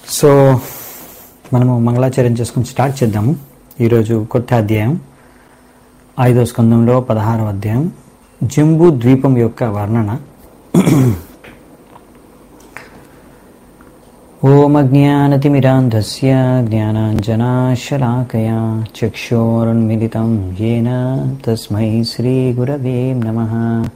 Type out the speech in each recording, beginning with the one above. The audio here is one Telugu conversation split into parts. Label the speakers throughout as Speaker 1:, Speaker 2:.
Speaker 1: సో మనము మంగళాచర్యం చేసుకుని స్టార్ట్ చేద్దాము ఈరోజు కొత్త అధ్యాయం ఐదో స్కందంలో పదహారవ అధ్యాయం జంబూ ద్వీపం యొక్క వర్ణన ఓమజ్ఞానతిమిరాంధస్య జ్ఞానాంజనాశలాకయా చక్షోరున్మిలితం येन తస్మై శ్రీగురవే నమః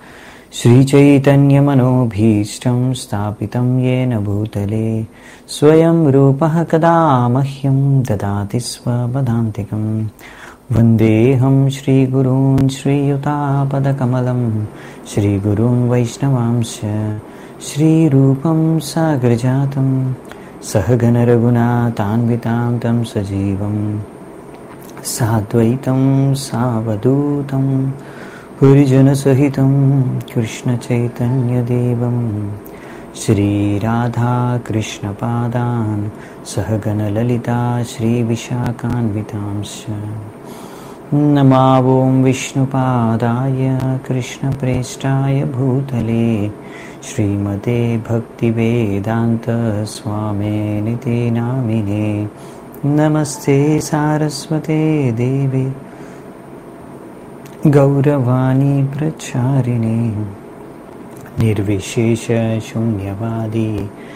Speaker 1: श्रीचैतन्यमनोभीष्टं स्थापितं येन भूतले स्वयं रूपः कदा मह्यं ददाति स्वपदान्तिकं वन्देऽहं श्रीगुरून् श्रीयुतापदकमलं श्रीगुरून् वैष्णवांश्च श्रीरूपं सागरजातं सहगनरघुनाथान्वितां तं सजीवं साद्वैतं सावधूतं हरिजनसहितं कृष्णचैतन्यदेवं श्रीराधाकृष्णपादान् सहगणललिता श्रीविशाखान्वितांश्च नमावों विष्णुपादाय कृष्णप्रेष्ठाय भूतले श्रीमते भक्तिवेदान्तस्वामिनिति नामिने नमस्ते सारस्वते देवे गौरवाणी प्रचारिणे निर्विशेषशून्यवादी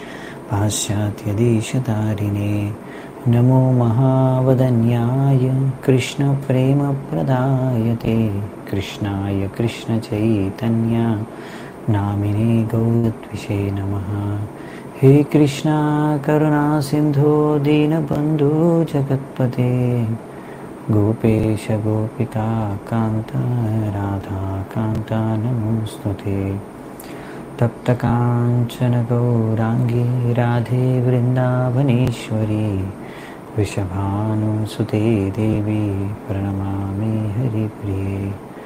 Speaker 1: पाश्चात्यदेशतारिणे नमो महावदन्याय कृष्णप्रेमप्रदायते कृष्णाय कृष्णचैतन्या नामिने गौरद्विषे नमः हे कृष्णा करुणासिन्धो दीनबन्धो जगत्पते गोपेश गोपिका कान्त राधा कान्त नमोऽस्तु ते तप्तकाञ्चन गौराङ्गी राधे वृन्दावनेश्वरी वृषभानुसुते देवी प्रणमामि हरिप्रिये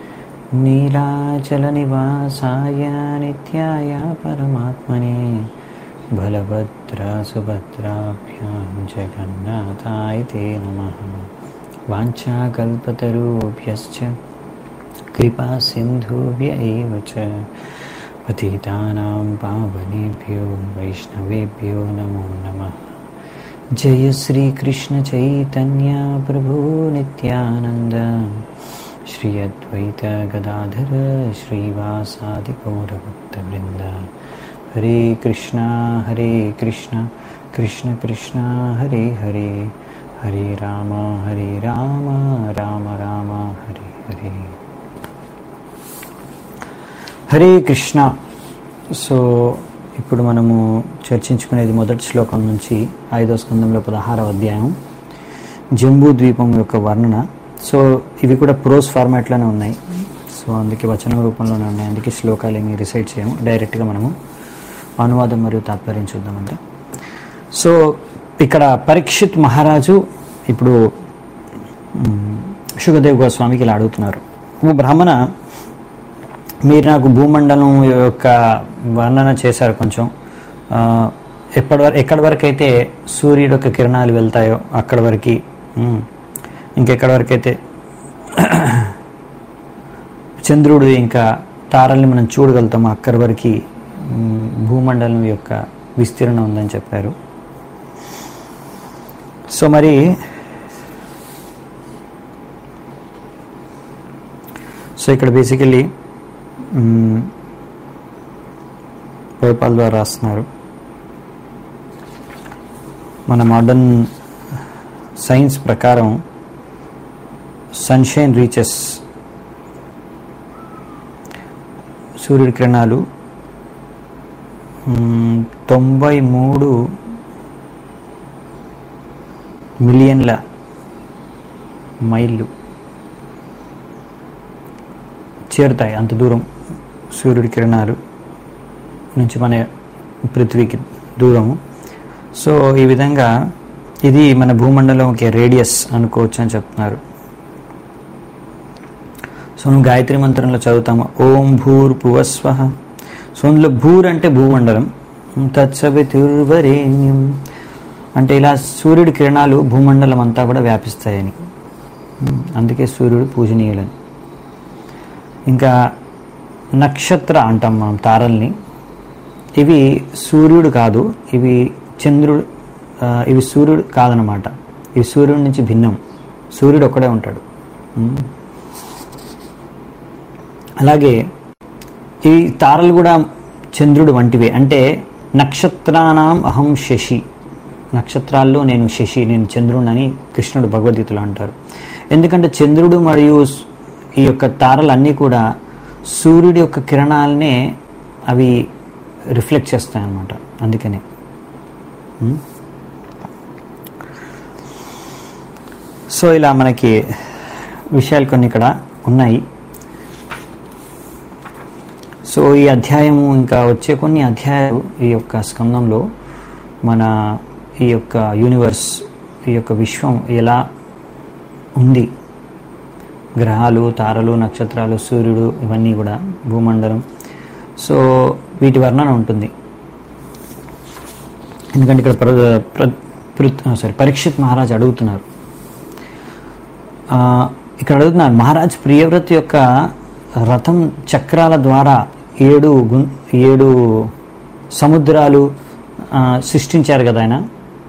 Speaker 1: नीलाचलनिवासाय नित्याय परमात्मने बलभद्रसुभद्राभ्यां जगन्नाथाय ते नमः वाञ्छाकल्पतरुभ्यश्च कृपासिन्धुभ्य एव च पतितानां पावनेभ्यो वैष्णवेभ्यो नमो नमः जय श्रीकृष्णचैतन्य प्रभु नित्यानन्द श्री अद्वैत गदाधर श्रीवासादिगौरभक्तवृन्द हरे कृष्णा हरे कृष्णा कृष्ण कृष्णा हरे हरे హరే రామ హరే రామ రామ రామ హరే హరే హరే కృష్ణ సో ఇప్పుడు మనము చర్చించుకునేది మొదటి శ్లోకం నుంచి ఐదో స్కందంలో పదహారవ అధ్యాయం జంబూ ద్వీపం యొక్క వర్ణన సో ఇవి కూడా ప్రోస్ ఫార్మాట్లోనే ఉన్నాయి సో అందుకే వచనం రూపంలోనే ఉన్నాయి అందుకే శ్లోకాలు ఏమి రిసైడ్ చేయము డైరెక్ట్గా మనము అనువాదం మరియు తాత్పర్యం చూద్దామంట సో ఇక్కడ పరీక్షిత్ మహారాజు ఇప్పుడు సుఖదేవ్ గోస్వామికి ఇలా అడుగుతున్నారు ఓ బ్రాహ్మణ మీరు నాకు భూమండలం యొక్క వర్ణన చేశారు కొంచెం ఎప్పటి వరకు ఎక్కడి వరకు అయితే సూర్యుడు యొక్క కిరణాలు వెళ్తాయో అక్కడి వరకు ఇంకెక్కడి వరకు అయితే చంద్రుడు ఇంకా తారల్ని మనం చూడగలుగుతాము అక్కడి వరకు భూమండలం యొక్క విస్తీర్ణం ఉందని చెప్పారు సో మరి సో ఇక్కడ బేసికలీ పేపాల్ ద్వారా రాస్తున్నారు మన మోడర్న్ సైన్స్ ప్రకారం సన్షైన్ రీచెస్ సూర్యుడి కిరణాలు తొంభై మూడు మిలియన్ల మైళ్ళు చేరుతాయి అంత దూరం సూర్యుడి కిరణాలు నుంచి మన పృథ్వీకి దూరము సో ఈ విధంగా ఇది మన భూమండలంకి రేడియస్ అనుకోవచ్చు అని చెప్తున్నారు సో నువ్వు గాయత్రి మంత్రంలో చదువుతాము ఓం భూర్ భువస్వ సో అందులో భూర్ అంటే భూమండలం తత్సవితుర్వరేణ్యం అంటే ఇలా సూర్యుడి కిరణాలు భూమండలం అంతా కూడా వ్యాపిస్తాయని అందుకే సూర్యుడు పూజనీయులని ఇంకా నక్షత్ర అంటాం మనం తారల్ని ఇవి సూర్యుడు కాదు ఇవి చంద్రుడు ఆ, ఇవి సూర్యుడు కాదనమాట ఇవి సూర్యుడి నుంచి భిన్నం సూర్యుడు ఒక్కడే ఉంటాడు ఉమ్. అలాగే ఈ తారలు కూడా చంద్రుడు వంటివే అంటే నక్షత్రానాం అహం శశి నక్షత్రాల్లో నేను శశి నేను చంద్రుడని కృష్ణుడు భగవద్గీతలో అంటారు ఎందుకంటే చంద్రుడు మరియు స్- ఈ యొక్క తారలన్నీ కూడా సూర్యుడి యొక్క కిరణాలనే అవి రిఫ్లెక్ట్ చేస్తాయి అన్నమాట అందుకనే ఉం? సో ఇలా మనకి విషయాలు కొన్ని ఇక్కడ ఉన్నాయి సో ఈ అధ్యాయము ఇంకా వచ్చే కొన్ని అధ్యాయాలు ఈ యొక్క స్కందంలో మన ఈ యొక్క యూనివర్స్ ఈ యొక్క విశ్వం ఎలా ఉంది గ్రహాలు తారలు నక్షత్రాలు సూర్యుడు ఇవన్నీ కూడా భూమండలం సో వీటి వర్ణన ఉంటుంది ఎందుకంటే ఇక్కడ ప్ర ప్ర- పృ- సారీ పరీక్షిత్ మహారాజ్ అడుగుతున్నారు ఆ, ఇక్కడ అడుగుతున్నారు మహారాజ్ ప్రియవ్రత్ యొక్క రథం చక్రాల ద్వారా ఏడు గు- ఏడు సముద్రాలు ఆ, సృష్టించారు కదా ఆయన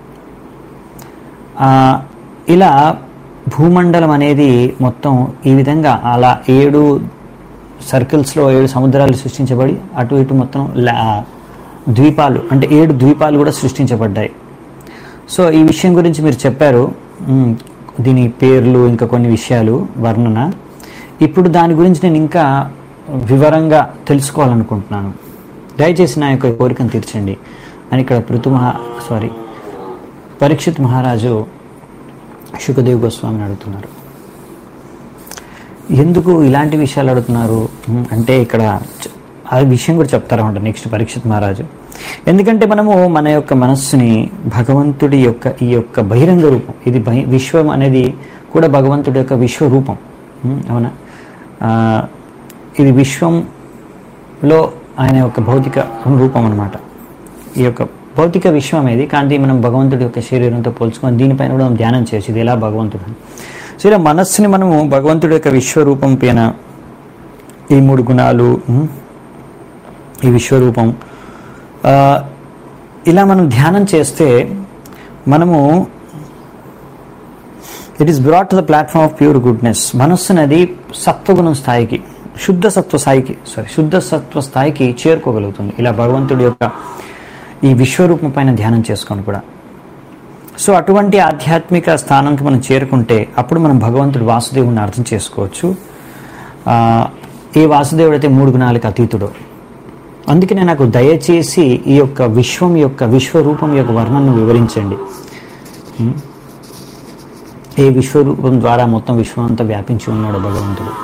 Speaker 1: ఆ, ఇలా భూమండలం అనేది మొత్తం ఈ విధంగా అలా ఏడు సర్కిల్స్లో ఏడు సముద్రాలు సృష్టించబడి అటు ఇటు మొత్తం లా- ద్వీపాలు అంటే ఏడు ద్వీపాలు కూడా సృష్టించబడ్డాయి సో ఈ విషయం గురించి మీరు చెప్పారు మ్, దీని పేర్లు ఇంకా కొన్ని విషయాలు వర్ణన ఇప్పుడు దాని గురించి నేను ఇంకా వివరంగా తెలుసుకోవాలనుకుంటున్నాను దయచేసి నా యొక్క కోరికను తీర్చండి అని ఇక్కడ పృథు మహా సారీ పరీక్షిత్ మహారాజు శుకదేవ్ గోస్వామిని అడుగుతున్నారు ఎందుకు ఇలాంటి విషయాలు అడుగుతున్నారు మ్, అంటే ఇక్కడ చ- ఆ విషయం కూడా చెప్తారన్నమాట నెక్స్ట్ పరీక్షిత్ మహారాజు ఎందుకంటే మనము మన యొక్క మనస్సుని భగవంతుడి యొక్క ఈ యొక్క బహిరంగ రూపం ఇది బహి విశ్వం అనేది కూడా భగవంతుడి యొక్క విశ్వరూపం మ్, అవునా ఆ, ఇది విశ్వంలో ఆయన యొక్క భౌతిక రూపం అన్నమాట ఈ యొక్క భౌతిక విశ్వం అనేది కానీ మనం భగవంతుడి యొక్క శరీరంతో పోల్చుకొని దీనిపైన కూడా మనం ధ్యానం చేయొచ్చు ఇది ఎలా భగవంతుడు అని. సో ఇలా మనస్సుని మనము భగవంతుడి యొక్క విశ్వరూపం పైన ఈ మూడు గుణాలు ఉమ్, ఈ విశ్వరూపం ఆ, ఇలా మనం ధ్యానం చేస్తే మనము it is brought to the platform of pure goodness మనస్సు అనేది సత్వగుణం స్థాయికి శుద్ధ సత్వ స్థాయికి సారీ శుద్ధ సత్వ స్థాయికి చేరుకోగలుగుతుంది ఇలా భగవంతుడి యొక్క ఈ విశ్వరూపం పైన ధ్యానం చేసుకొని కూడా సో అటువంటి ఆధ్యాత్మిక స్థానంకి మనం చేరుకుంటే అప్పుడు మనం భగవంతుడు వాసుదేవుని అర్థం చేసుకోవచ్చు ఆ, ఏ వాసుదేవుడు అయితే మూడు గుణాలకు అతీతుడో అందుకనే నాకు దయచేసి ఈ యొక్క విశ్వం యొక్క విశ్వరూపం యొక్క వర్ణనను వివరించండి ఉం? ఏ విశ్వరూపం ద్వారా మొత్తం విశ్వం అంతా వ్యాపించి ఉన్నాడు భగవంతుడు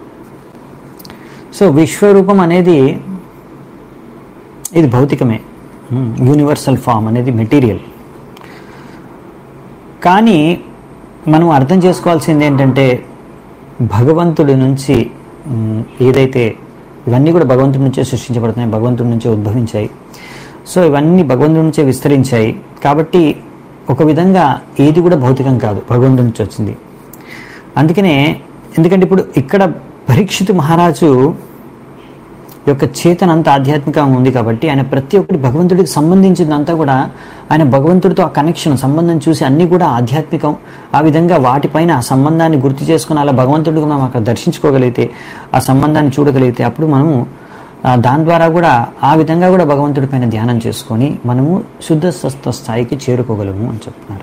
Speaker 1: సో విశ్వరూపం అనేది ఇది భౌతికమే యూనివర్సల్ ఫామ్ అనేది మెటీరియల్ కానీ మనం అర్థం చేసుకోవాల్సింది ఏంటంటే భగవంతుడి నుంచి మ్, ఏదైతే ఇవన్నీ కూడా భగవంతుడి నుంచే సృష్టించబడుతున్నాయి భగవంతుడి నుంచే ఉద్భవించాయి సో ఇవన్నీ భగవంతుడి నుంచే విస్తరించాయి కాబట్టి ఒక విధంగా ఏది కూడా భౌతికం కాదు భగవంతుడి నుంచి వచ్చింది అందుకనే ఎందుకంటే ఇప్పుడు ఇక్కడ పరీక్షిత్ మహారాజు యొక్క చేతన అంతా ఆధ్యాత్మికంగా ఉంది కాబట్టి ఆయన ప్రతి ఒక్కటి భగవంతుడికి సంబంధించిందంతా కూడా ఆయన భగవంతుడితో ఆ కనెక్షన్ సంబంధం చూసి అన్ని కూడా ఆధ్యాత్మికం ఆ విధంగా వాటిపైన ఆ సంబంధాన్ని గుర్తు చేసుకుని అలా భగవంతుడికి మనం అక్కడ దర్శించుకోగలిగితే ఆ సంబంధాన్ని చూడగలిగితే అప్పుడు మనము ఆ, దాని ద్వారా కూడా ఆ విధంగా కూడా భగవంతుడి పైన ధ్యానం చేసుకొని మనము శుద్ధ స్వస్థ స్థాయికి చేరుకోగలము అని చెప్తున్నారు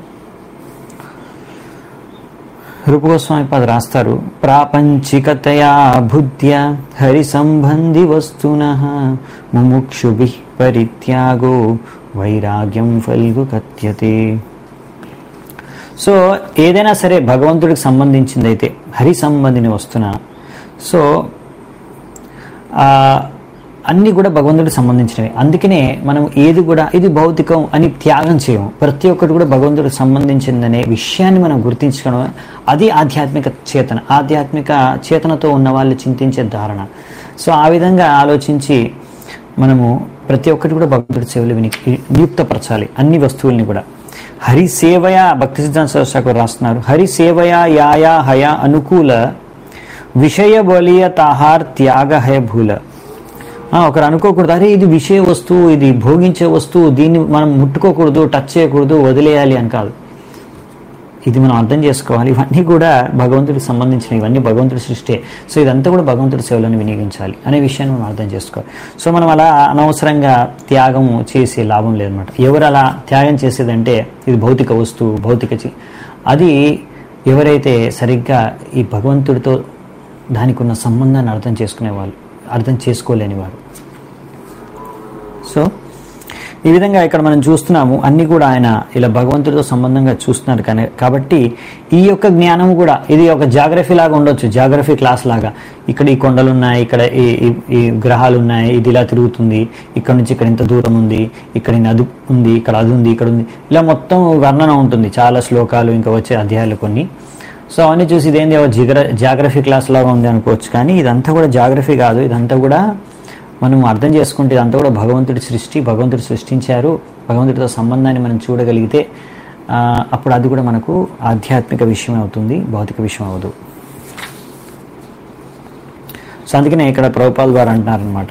Speaker 1: రూపగోస్వామి పద రాస్తారు ప్రాపంచికతయా బుద్ధ్య హరి సంబంధి వస్తున ముముక్షుభి పరిత్యాగో వైరాగ్యం ఫల్గు కథ్యతే సో ఏదైనా సరే భగవంతుడికి సంబంధించింది అయితే హరి సంబంధిని వస్తున్న సో ఆ, అన్నీ కూడా భగవంతుడికి సంబంధించినవి అందుకనే మనం ఏది కూడా ఇది భౌతికం అని త్యాగం చేయము ప్రతి ఒక్కటి కూడా భగవంతుడికి సంబంధించిందనే విషయాన్ని మనం గుర్తించడం అది ఆధ్యాత్మిక చేతన ఆధ్యాత్మిక చేతనతో ఉన్న వాళ్ళు చింతించే ధారణ సో ఆ విధంగా ఆలోచించి మనము ప్రతి ఒక్కటి కూడా భగవంతుడి సేవలు విని నియుక్తపరచాలి అన్ని వస్తువుల్ని కూడా హరి సేవయ భక్తి సిద్ధాంత సరస్వతి రాస్తున్నారు హరి సేవయ యాయా హయా అనుకూల విషయ బలియ తాహార్ త్యాగ హయ భూల ఆ, ఒకరు అనుకోకూడదు అరే ఇది విషయ వస్తువు ఇది భోగించే వస్తువు దీన్ని మనం ముట్టుకోకూడదు టచ్ చేయకూడదు వదిలేయాలి అని కాదు ఇది మనం అర్థం చేసుకోవాలి ఇవన్నీ కూడా భగవంతుడికి సంబంధించిన ఇవన్నీ భగవంతుడి సృష్టి సో ఇదంతా కూడా భగవంతుడి సేవలను వినియోగించాలి అనే విషయాన్ని మనం అర్థం చేసుకోవాలి సో మనం అలా అనవసరంగా త్యాగం చేసే లాభం లేదనమాట ఎవరు అలా త్యాగం చేసేదంటే ఇది భౌతిక వస్తువు భౌతిక చి- అది ఎవరైతే సరిగ్గా ఈ భగవంతుడితో దానికి ఉన్న సంబంధాన్ని అర్థం చేసుకునేవాళ్ళు అర్థం చేసుకోలేని వారు సో ఈ విధంగా ఇక్కడ మనం చూస్తున్నాము అన్ని కూడా ఆయన ఇలా భగవంతుడితో సంబంధంగా చూస్తున్నారు కానీ కాబట్టి ఈ యొక్క జ్ఞానం కూడా ఇది ఒక జాగ్రఫీ లాగా ఉండొచ్చు జాగ్రఫీ క్లాస్ లాగా ఇక్కడ ఈ కొండలు ఉన్నాయి ఇక్కడ ఈ ఈ- ఈ గ్రహాలు ఉన్నాయి ఇది ఇలా తిరుగుతుంది ఇక్కడ నుంచి ఇక్కడ ఇంత దూరం ఉంది ఇక్కడ ఈ నది ఉంది ఇక్కడ అది ఉంది ఇక్కడ ఉంది ఇలా మొత్తం వర్ణన ఉంటుంది చాలా శ్లోకాలు ఇంకా వచ్చే అధ్యాయాలు కొన్ని సో అవన్నీ చూసి ఇదేంది జిగ్ర జాగ్రఫీ క్లాస్ లాగా ఉంది అనుకోవచ్చు కానీ ఇదంతా కూడా జాగ్రఫీ కాదు ఇదంతా కూడా మనం అర్థం చేసుకుంటే ఇదంతా కూడా భగవంతుడి సృష్టి భగవంతుడు సృష్టించారు భగవంతుడితో సంబంధాన్ని మనం చూడగలిగితే ఆ, అప్పుడు అది కూడా మనకు ఆధ్యాత్మిక విషయం అవుతుంది భౌతిక విషయం అవ్వదు సో అందుకనే ఇక్కడ ప్రభుపాల్ గారు అంటున్నారనమాట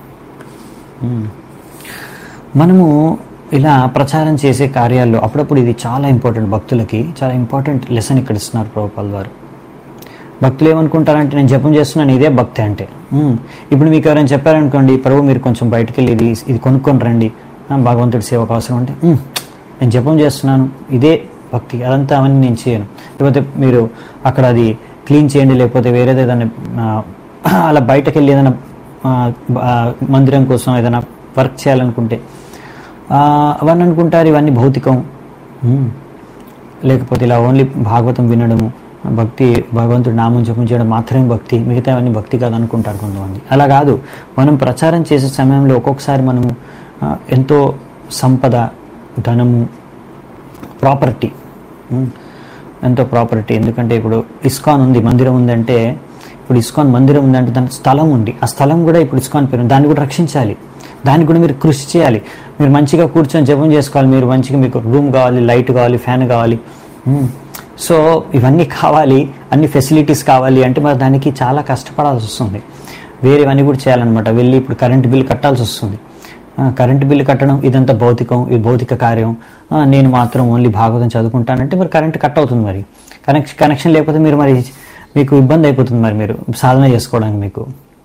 Speaker 1: మనము ఇలా ప్రచారం చేసే కార్యాల్లో అప్పుడప్పుడు ఇది చాలా ఇంపార్టెంట్ భక్తులకి చాలా ఇంపార్టెంట్ లెసన్ ఇక్కడ ఇస్తున్నారు ప్రభుపాల్ వారు భక్తులు ఏమనుకుంటారంటే నేను జపం చేస్తున్నాను ఇదే భక్తి అంటే ఉమ్, ఇప్పుడు మీకు ఎవరైనా చెప్పారనుకోండి ప్రభు మీరు కొంచెం బయటకు వెళ్ళి ఇది ఇది కొనుక్కొని రండి ఆ, భగవంతుడి సేవకు అవసరం అంటే "ఉమ్, నేను జపం చేస్తున్నాను ఇదే భక్తి అదంతా అవన్నీ నేను చేయను లేకపోతే మీరు అక్కడ అది క్లీన్ చేయండి లేకపోతే వేరేది ఏదైనా ఆ, అలా బయటకు వెళ్ళి ఏదైనా ఆ, ఆ, మందిరం కోసం ఏదైనా వర్క్ చేయాలనుకుంటే ఆ, అవన్నీ అనుకుంటారు ఇవన్నీ భౌతికం ఉమ్. లేకపోతే ఇలా ఓన్లీ భాగవతం వినడము భక్తి భగవంతుడి నామం జపం చేయడం మాత్రమే భక్తి మిగతా అవన్నీ భక్తి కాదు అనుకుంటారు కొంతమంది అలా కాదు మనం ప్రచారం చేసే సమయంలో ఒక్కొక్కసారి మనము ఆ, ఎంతో సంపద ధనము ప్రాపర్టీ ఉమ్, ఎంతో ప్రాపర్టీ ఎందుకంటే ఇప్పుడు ఇస్కాన్ ఉంది మందిరం ఉందంటే ఇప్పుడు ఇస్కాన్ మందిరం ఉందంటే దానికి స్థలం ఉంది ఆ స్థలం కూడా ఇప్పుడు ఇస్కాన్ పేరు దాన్ని కూడా రక్షించాలి దానికి కూడా మీరు కృషి చేయాలి మీరు మంచిగా కూర్చొని జపం చేసుకోవాలి మీరు మంచిగా మీకు రూమ్ కావాలి లైట్ కావాలి ఫ్యాన్ కావాలి ఉమ్. సో ఇవన్నీ కావాలి అన్ని ఫెసిలిటీస్ కావాలి అంటే మరి దానికి చాలా కష్టపడాల్సి వస్తుంది వేరేవన్నీ కూడా చేయాలన్నమాట వెళ్ళి ఇప్పుడు కరెంట్ బిల్ కట్టాల్సి వస్తుంది ఆ, కరెంటు బిల్లు కట్టడం ఇదంతా భౌతికం ఇది భౌతిక కార్యం ఆ, నేను మాత్రం ఓన్లీ భాగవతం చదువుకుంటానంటే మరి కరెంట్ కట్ అవుతుంది మరి కనెక్షన్ కనెక్షన్ లేకపోతే మీరు మరి మీకు ఇబ్బంది అయిపోతుంది మరి మీరు సాధన చేసుకోవడానికి మీకు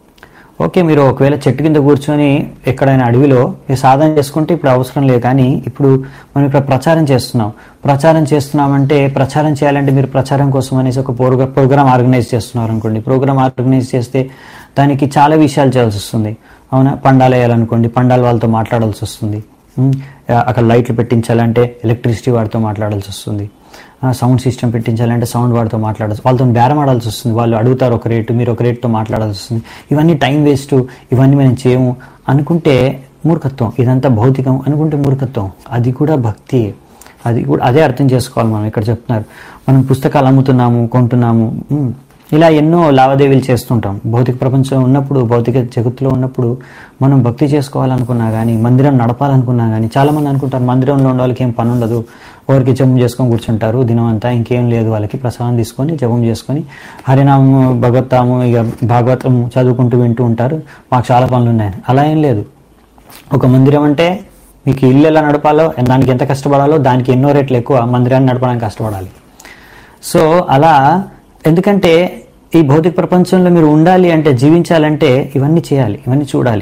Speaker 1: ఓకే మీరు ఒకవేళ చెట్టు కింద కూర్చొని ఎక్కడైనా అడవిలో ఈ సాధన చేసుకుంటే ఇప్పుడు అవసరం లేదు కానీ ఇప్పుడు మనం ఇక్కడ ప్రచారం చేస్తున్నాం ప్రచారం చేస్తున్నామంటే ప్రచారం చేయాలంటే మీరు ప్రచారం కోసం అనేసి ఒక ప్రోగ్రా ప్రోగ్రామ్ ఆర్గనైజ్ చేస్తున్నారు అనుకోండి ప్రోగ్రామ్ ఆర్గనైజ్ చేస్తే దానికి చాలా విషయాలు చేయాల్సి వస్తుంది అవునా పండాలు వేయాలనుకోండి పండాల వాళ్ళతో మాట్లాడాల్సి వస్తుంది ఉమ్, అక్కడ లైట్లు పెట్టించాలంటే ఎలక్ట్రిసిటీ వాడితో మాట్లాడాల్సి వస్తుంది సౌండ్ సిస్టమ్ పెట్టించాలంటే సౌండ్ వాడితో మాట్లాడాల్సి వాళ్ళతో బేరం ఆడాల్సి వస్తుంది వాళ్ళు అడుగుతారు ఒక రేటు మీరు ఒక రేటుతో మాట్లాడాల్సి వస్తుంది ఇవన్నీ టైం వేస్ట్ ఇవన్నీ మేము చేయము అనుకుంటే మూర్ఖత్వం ఇదంతా భౌతికం అనుకుంటే మూర్ఖత్వం అది కూడా భక్తి అది కూడా అదే అర్థం చేసుకోవాలి మనం ఇక్కడ చెప్తున్నారు మనం పుస్తకాలు అమ్ముతున్నాము కొంటున్నాము ఉమ్, ఇలా ఎన్నో లావాదేవీలు చేస్తుంటాం భౌతిక ప్రపంచంలో ఉన్నప్పుడు భౌతిక జగత్తులో ఉన్నప్పుడు మనం భక్తి చేసుకోవాలనుకున్నా కానీ మందిరం నడపాలనుకున్నా కానీ చాలామంది అనుకుంటారు మందిరంలో ఉన్న వాళ్ళకి ఏం పని ఉండదు ఎవరికి జపం చేసుకొని కూర్చుంటారు దినం అంతా ఇంకేం లేదు వాళ్ళకి ప్రసాదం తీసుకొని జపం చేసుకొని హరినామం భగవత్తాము ఇక భాగవతం చదువుకుంటూ వింటూ ఉంటారు మాకు చాలా పనులు ఉన్నాయి అలా ఏం లేదు ఒక మందిరం అంటే మీకు ఇల్లు ఎలా నడపాలో దానికి ఎంత కష్టపడాలో దానికి ఎన్నో రేట్లు ఎక్కువ మందిరాన్ని నడపడానికి కష్టపడాలి సో అలా ఎందుకంటే ఈ భౌతిక ప్రపంచంలో మీరు ఉండాలి అంటే జీవించాలంటే ఇవన్నీ చేయాలి ఇవన్నీ చూడాలి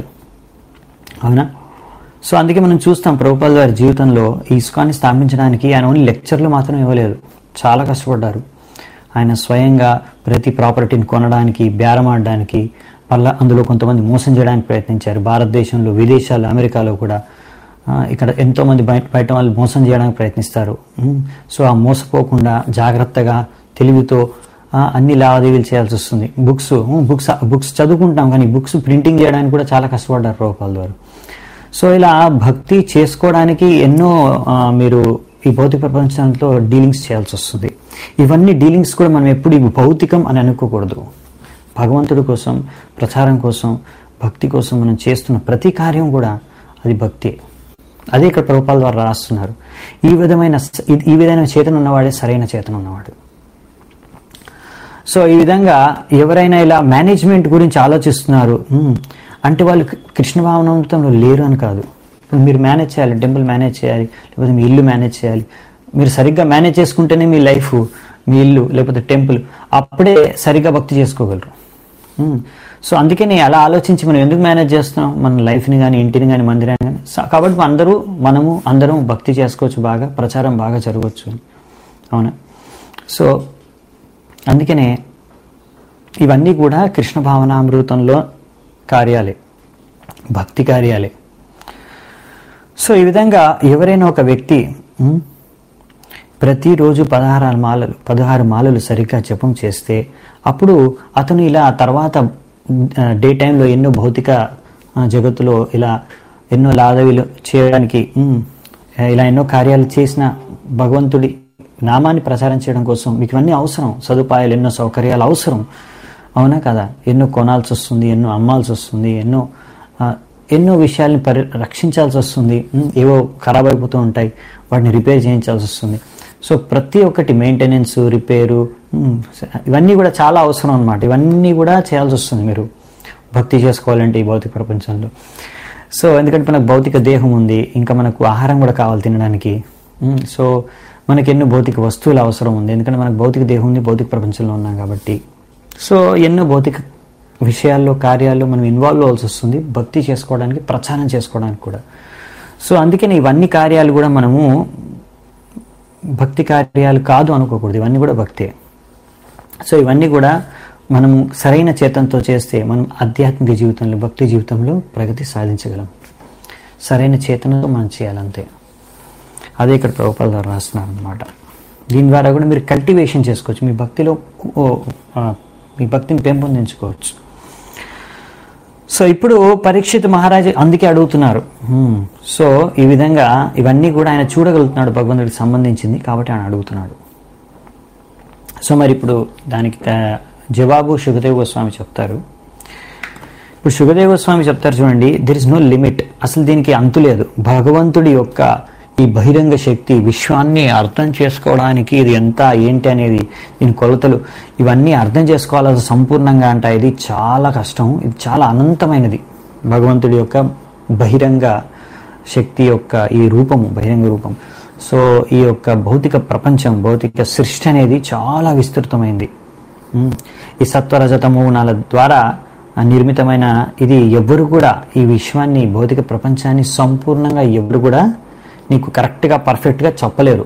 Speaker 1: అవునా సో అందుకే మనం చూస్తాం ప్రభుపాల్ గారి జీవితంలో ఈ ఇస్కాన్ని స్థాపించడానికి ఆయన ఓన్లీ లెక్చర్లు మాత్రం ఇవ్వలేదు చాలా కష్టపడ్డారు ఆయన స్వయంగా ప్రతి ప్రాపర్టీని కొనడానికి బేరమాడడానికి మళ్ళీ అందులో కొంతమంది మోసం చేయడానికి ప్రయత్నించారు భారతదేశంలో విదేశాలు అమెరికాలో కూడా ఆ, ఇక్కడ ఎంతోమంది బయట బయట వాళ్ళు మోసం చేయడానికి ప్రయత్నిస్తారు ఉమ్, సో ఆ మోసపోకుండా జాగ్రత్తగా తెలివితో ఆ, అన్ని లావాదేవీలు చేయాల్సి వస్తుంది బుక్స్ ఉమ్, బుక్స్ బుక్స్ చదువుకుంటాం కానీ బుక్స్ ప్రింటింగ్ చేయడానికి కూడా చాలా కష్టపడ్డారు ప్రభుపాల్ గారు సో ఇలా భక్తి చేసుకోవడానికి ఎన్నో ఆ, మీరు ఈ భౌతిక ప్రపంచంతో డీలింగ్స్ చేయాల్సి వస్తుంది ఇవన్నీ డీలింగ్స్ కూడా మనం ఎప్పుడు ఇవి భౌతికం అని అనుకోకూడదు భగవంతుడి కోసం ప్రచారం కోసం భక్తి కోసం మనం చేస్తున్న ప్రతి కార్యం కూడా అది భక్తి అదే ఇక్కడ ప్రభుపాల ద్వారా రాస్తున్నారు ఈ విధమైన ఈ- ఈ విధమైన చేతన ఉన్నవాడే సరైన చేతన ఉన్నవాడు సో ఈ విధంగా ఎవరైనా ఇలా మేనేజ్మెంట్ గురించి ఆలోచిస్తున్నారు "మ్మ్, అంటే వాళ్ళు కృష్ణ భావనామృతంలో లేరు అని కాదు ఇప్పుడు మీరు మేనేజ్ చేయాలి టెంపుల్ మేనేజ్ చేయాలి లేకపోతే మీ ఇల్లు మేనేజ్ చేయాలి మీరు సరిగ్గా మేనేజ్ చేసుకుంటేనే మీ లైఫ్ మీ ఇల్లు లేకపోతే టెంపుల్ అప్పుడే సరిగ్గా భక్తి చేసుకోగలరు ఉమ్. సో అందుకని అలా ఆలోచించి మనం ఎందుకు మేనేజ్ చేస్తున్నాం మన లైఫ్ని కానీ ఇంటిని కానీ మందిరాన్ని కానీ స- కాబట్టి అందరూ మనము అందరం భక్తి చేసుకోవచ్చు బాగా ప్రచారం బాగా జరగవచ్చు అవునా సో అందుకనే ఇవన్నీ కూడా కృష్ణ భావనామృతంలో కార్యాలే భక్తి కార్యాలే సో ఈ విధంగా ఎవరైనా ఒక వ్యక్తి ఉమ్, ప్రతిరోజు పదహారు మాలలు పదహారు మాలలు సరిగ్గా జపం చేస్తే అప్పుడు అతను ఇలా తర్వాత డే టైంలో ఎన్నో భౌతిక ఆ, జగత్తులో ఇలా ఎన్నో లాదవిలు చేయడానికి ఉమ్, ఇలా ఎన్నో కార్యాలు చేసిన భగవంతుడి నామాన్ని ప్రచారం చేయడం కోసం మీకు ఇవన్నీ అవసరం సదుపాయాలు ఎన్నో సౌకర్యాలు అవసరం అవునా కదా ఎన్నో కొనాల్సి వస్తుంది ఎన్నో అమ్మాల్సి వస్తుంది ఎన్నో ఆ, ఎన్నో విషయాల్ని పరి రక్షించాల్సి వస్తుంది ఉమ్, ఏవో ఖరాబ్ అయిపోతూ ఉంటాయి వాటిని రిపేర్ చేయించాల్సి వస్తుంది సో ప్రతి ఒక్కటి మెయింటెనెన్స్ రిపేరు ఉమ్, ఇవన్నీ కూడా చాలా అవసరం అన్నమాట ఇవన్నీ కూడా చేయాల్సి వస్తుంది మీరు భక్తి చేసుకోవాలంటే ఈ భౌతిక ప్రపంచంలో సో ఎందుకంటే మనకు భౌతిక దేహం ఉంది ఇంకా మనకు ఆహారం కూడా కావాలి తినడానికి ఉమ్, సో మనకి ఎన్నో భౌతిక వస్తువులు అవసరం ఉంది ఎందుకంటే మనకు భౌతిక దేహం ఉంది భౌతిక ప్రపంచంలో ఉన్నాం కాబట్టి సో ఎన్నో భౌతిక విషయాల్లో కార్యాల్లో మనం ఇన్వాల్వ్ అవ్వాల్సి వస్తుంది భక్తి చేసుకోవడానికి ప్రచారం చేసుకోవడానికి కూడా సో అందుకని ఇవన్నీ కార్యాలు కూడా మనము భక్తి కార్యాలు కాదు అనుకోకూడదు ఇవన్నీ కూడా భక్తే సో ఇవన్నీ కూడా మనం సరైన చేతంతో చేస్తే మనం ఆధ్యాత్మిక జీవితంలో భక్తి జీవితంలో ప్రగతి సాధించగలం సరైన చేతనతో మనం చేయాలంతే అదే ఇక్కడ ప్రభుపాల ద్వారా రాస్తున్నారు అనమాట దీని ద్వారా కూడా మీరు కల్టివేషన్ చేసుకోవచ్చు మీ భక్తిలో ఓ, ఆ, మీ భక్తిని పెంపొందించుకోవచ్చు సో ఇప్పుడు పరీక్షిత్ మహారాజు అందుకే అడుగుతున్నారు హ్మ్. సో ఈ విధంగా ఇవన్నీ కూడా ఆయన చూడగలుగుతున్నాడు భగవంతుడికి సంబంధించింది కాబట్టి ఆయన అడుగుతున్నాడు సో మరి ఇప్పుడు దానికి ఆ, జవాబు సుఖదేవ్ గోస్వామి చెప్తారు ఇప్పుడు సుఖదేవ స్వామి చెప్తారు చూడండి దెర్ ఇస్ నో లిమిట్ అసలు దీనికి అంతు లేదు భగవంతుడి యొక్క ఈ బహిరంగ శక్తి విశ్వాన్ని అర్థం చేసుకోవడానికి ఇది ఎంత ఏంటి అనేది దీని కొలతలు ఇవన్నీ అర్థం చేసుకోవాలి సంపూర్ణంగా అంట ఇది చాలా కష్టం ఇది చాలా అనంతమైనది భగవంతుడి యొక్క బహిరంగ శక్తి యొక్క ఈ రూపము బహిరంగ రూపం సో ఈ యొక్క భౌతిక ప్రపంచం భౌతిక సృష్టి అనేది చాలా విస్తృతమైంది ఉమ్. ఈ సత్వరజతము గుణాల ద్వారా ఆ నిర్మితమైన ఇది ఎవ్వరు కూడా ఈ విశ్వాన్ని భౌతిక ప్రపంచాన్ని సంపూర్ణంగా ఎవ్వరు కూడా నీకు కరెక్ట్గా పర్ఫెక్ట్గా చెప్పలేరు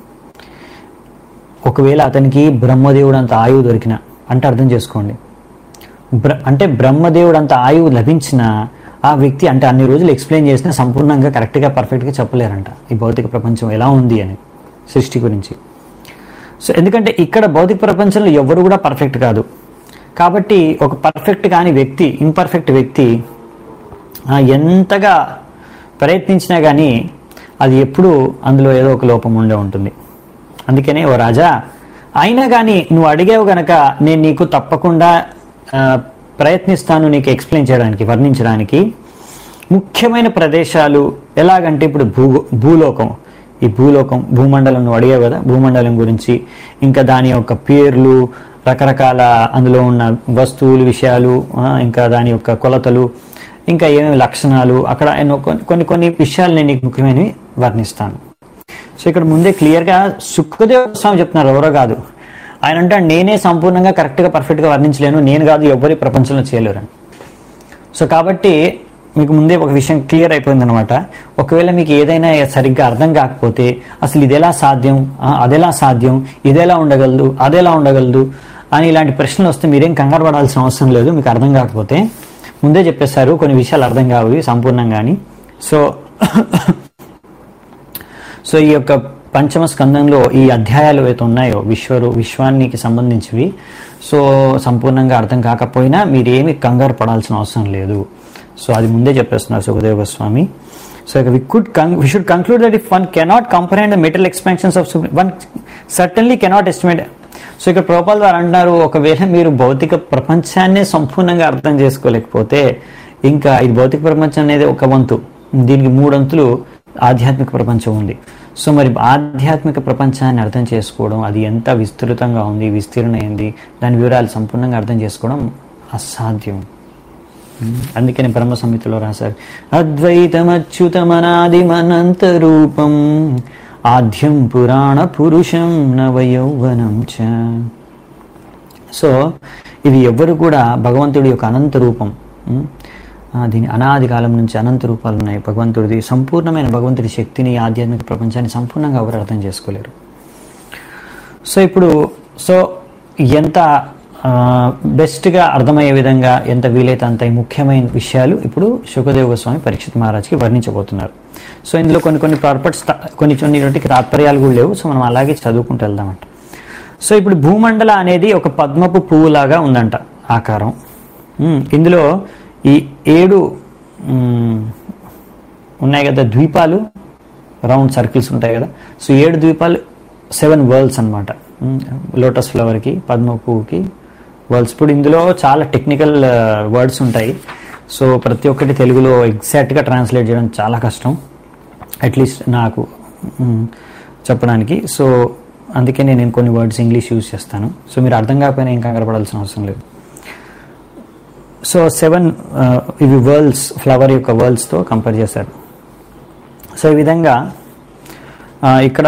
Speaker 1: ఒకవేళ అతనికి బ్రహ్మదేవుడు అంత ఆయువు దొరికిన అంటే అర్థం చేసుకోండి బ్ర అంటే బ్రహ్మదేవుడు అంత ఆయువు లభించిన ఆ వ్యక్తి అంటే అన్ని రోజులు ఎక్స్ప్లెయిన్ చేసినా సంపూర్ణంగా కరెక్ట్గా పర్ఫెక్ట్గా చెప్పలేరంట ఈ భౌతిక ప్రపంచం ఎలా ఉంది అని సృష్టి గురించి సో ఎందుకంటే ఇక్కడ భౌతిక ప్రపంచంలో ఎవరు కూడా పర్ఫెక్ట్ కాదు కాబట్టి ఒక పర్ఫెక్ట్ కాని వ్యక్తి ఇంపర్ఫెక్ట్ వ్యక్తి ఆ, ఎంతగా ప్రయత్నించినా కానీ అది ఎప్పుడూ అందులో ఏదో ఒక లోపం ఉండే ఉంటుంది అందుకనే ఓ రాజా అయినా కానీ నువ్వు అడిగావు గనక నేను నీకు తప్పకుండా ఆ, ప్రయత్నిస్తాను నీకు ఎక్స్ప్లెయిన్ చేయడానికి వర్ణించడానికి ముఖ్యమైన ప్రదేశాలు ఎలాగంటే ఇప్పుడు భూ భూలోకం ఈ భూలోకం భూమండలం నువ్వు అడిగావు కదా భూమండలం గురించి ఇంకా దాని యొక్క పేర్లు రకరకాల అందులో ఉన్న వస్తువులు విషయాలు ఆ, ఇంకా దాని యొక్క కొలతలు ఇంకా ఏమేమి లక్షణాలు అక్కడ ఎన్నో కొన్ని కొన్ని కొన్ని విషయాలు నేను నీకు ముఖ్యమైనవి వర్ణిస్తాను సో ఇక్కడ ముందే క్లియర్గా సుఖదేవ స్వామి చెప్తున్నారు ఎవరో కాదు ఆయన అంటాడు నేనే సంపూర్ణంగా కరెక్ట్గా పర్ఫెక్ట్గా వర్ణించలేను నేను కాదు ఎవరి ప్రపంచంలో చేయలేరని సో కాబట్టి మీకు ముందే ఒక విషయం క్లియర్ అయిపోయింది అనమాట ఒకవేళ మీకు ఏదైనా సరిగ్గా అర్థం కాకపోతే అసలు ఇదెలా సాధ్యం ఆ, అదెలా సాధ్యం ఇదెలా ఉండగలదు అదెలా ఉండగలదు అని ఇలాంటి ప్రశ్నలు వస్తే మీరేం కంగారు పడాల్సిన అవసరం లేదు మీకు అర్థం కాకపోతే ముందే చెప్పేశారు కొన్ని విషయాలు అర్థం కావు సంపూర్ణంగాని సో సో ఈ యొక్క పంచమ స్కందంలో ఈ అధ్యాయాలు ఏవైతే ఉన్నాయో విశ్వరు విశ్వానికి సంబంధించివి సో సంపూర్ణంగా అర్థం కాకపోయినా మీరేమి కంగారు పడాల్సిన అవసరం లేదు సో అది ముందే చెప్పేస్తున్నారు Sukhadeva Goswami so we could we should conclude that if one cannot comprehend the material expansions of one certainly cannot estimate so ఇక్కడ ప్రోపాల్ ద్వారా అంటున్నారు ఒకవేళ మీరు భౌతిక ప్రపంచాన్నే సంపూర్ణంగా అర్థం చేసుకోలేకపోతే ఇంకా ఇది భౌతిక ప్రపంచం అనేది ఒక వంతు దీనికి మూడంతులు ఆధ్యాత్మిక ప్రపంచం ఉంది సో మరి ఆధ్యాత్మిక ప్రపంచాన్ని అర్థం చేసుకోవడం అది ఎంత విస్తృతంగా ఉంది విస్తీర్ణమైంది దాని వివరాలు సంపూర్ణంగా అర్థం చేసుకోవడం అసాధ్యం అందుకని బ్రహ్మ సంహితలో రాశారు అద్వైతమచ్యుతమనాదిమనంత రూపం ఆద్యం పురాణ పురుషం నవయౌవనం చ సో ఇవి ఎవ్వరు కూడా భగవంతుడి యొక్క అనంత రూపం ఉం? ఆ, దీని అనాది కాలం నుంచి అనంత రూపాలు ఉన్నాయి భగవంతుడిది సంపూర్ణమైన భగవంతుడి శక్తిని ఆధ్యాత్మిక ప్రపంచాన్ని సంపూర్ణంగా ఎవరు అర్థం చేసుకోలేరు సో ఇప్పుడు సో ఎంత ఆ, బెస్ట్గా అర్థమయ్యే విధంగా ఎంత వీలైతే అంత ఈ ముఖ్యమైన విషయాలు ఇప్పుడు శుకదేవ గోస్వామి పరీక్షిత్ మహారాజ్కి వర్ణించబోతున్నారు సో ఇందులో కొన్ని కొన్ని పర్పట్స్ కొన్ని కొన్ని వాటికి తాత్పర్యాలు కూడా లేవు సో మనం అలాగే చదువుకుంటూ వెళ్దామంట సో ఇప్పుడు భూమండల అనేది ఒక పద్మపు పువ్వులాగా ఉందంట ఆకారం ఉమ్, ఇందులో ఈ ఏడు ఉమ్, ఉన్నాయి కదా ద్వీపాలు రౌండ్ సర్కిల్స్ ఉంటాయి కదా సో ఏడు ద్వీపాలు సెవెన్ వరల్డ్స్ అనమాట లోటస్ ఫ్లవర్కి పద్మ పువ్వుకి వరల్డ్స్ ఇప్పుడు ఇందులో చాలా టెక్నికల్ వర్డ్స్ ఉంటాయి సో ప్రతి ఒక్కటి తెలుగులో ఎగ్జాక్ట్గా ట్రాన్స్లేట్ చేయడం చాలా కష్టం అట్లీస్ట్ నాకు మ్, చెప్పడానికి సో అందుకనే నేను కొన్ని వర్డ్స్ ఇంగ్లీష్ యూజ్ చేస్తాను సో మీరు అర్థం కాకపోయినా ఏం కంగారు పడాల్సిన అవసరం లేదు సో సెవెన్ ఇవి వరల్డ్స్ ఫ్లవర్ యొక్క వరల్డ్స్తో కంపేర్ చేశారు సో ఈ విధంగా ఆ, ఇక్కడ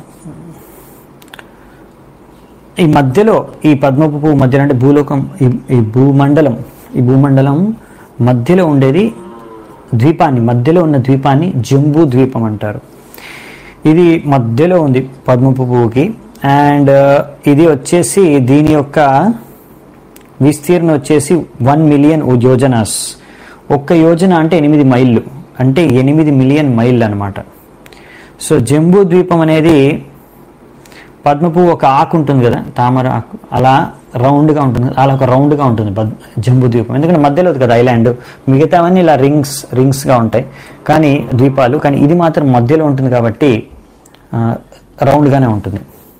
Speaker 1: ఈ మధ్యలో ఈ పద్మపు పువ్వు మధ్యలో అంటే భూలోకం ఈ ఈ భూమండలం ఈ భూమండలం మధ్యలో ఉండేది ద్వీపాన్ని మధ్యలో ఉన్న ద్వీపాన్ని జంబూ ద్వీపం అంటారు ఇది మధ్యలో ఉంది పద్మపు పువ్వుకి అండ్ ఇది వచ్చేసి దీని యొక్క విస్తీర్ణం వచ్చేసి వన్ మిలియన్ యోజనాస్ ఒక్క యోజన అంటే ఎనిమిది మైళ్ళు అంటే ఎనిమిది మిలియన్ మైళ్ళు అనమాట సో జంబూ ద్వీపం అనేది పద్మపువ్వు ఒక ఆకు ఉంటుంది కదా తామర ఆకు అలా రౌండ్గా ఉంటుంది అలా ఒక రౌండ్గా ఉంటుంది పద్- జంబూ ద్వీపం ఎందుకంటే మధ్యలో ఉంది కదా ఐలాండ్ మిగతావన్నీ ఇలా రింగ్స్ రింగ్స్గా ఉంటాయి కానీ ద్వీపాలు కానీ ఇది మాత్రం మధ్యలో ఉంటుంది కాబట్టి ఆ, రౌండ్గానే ఉంటుంది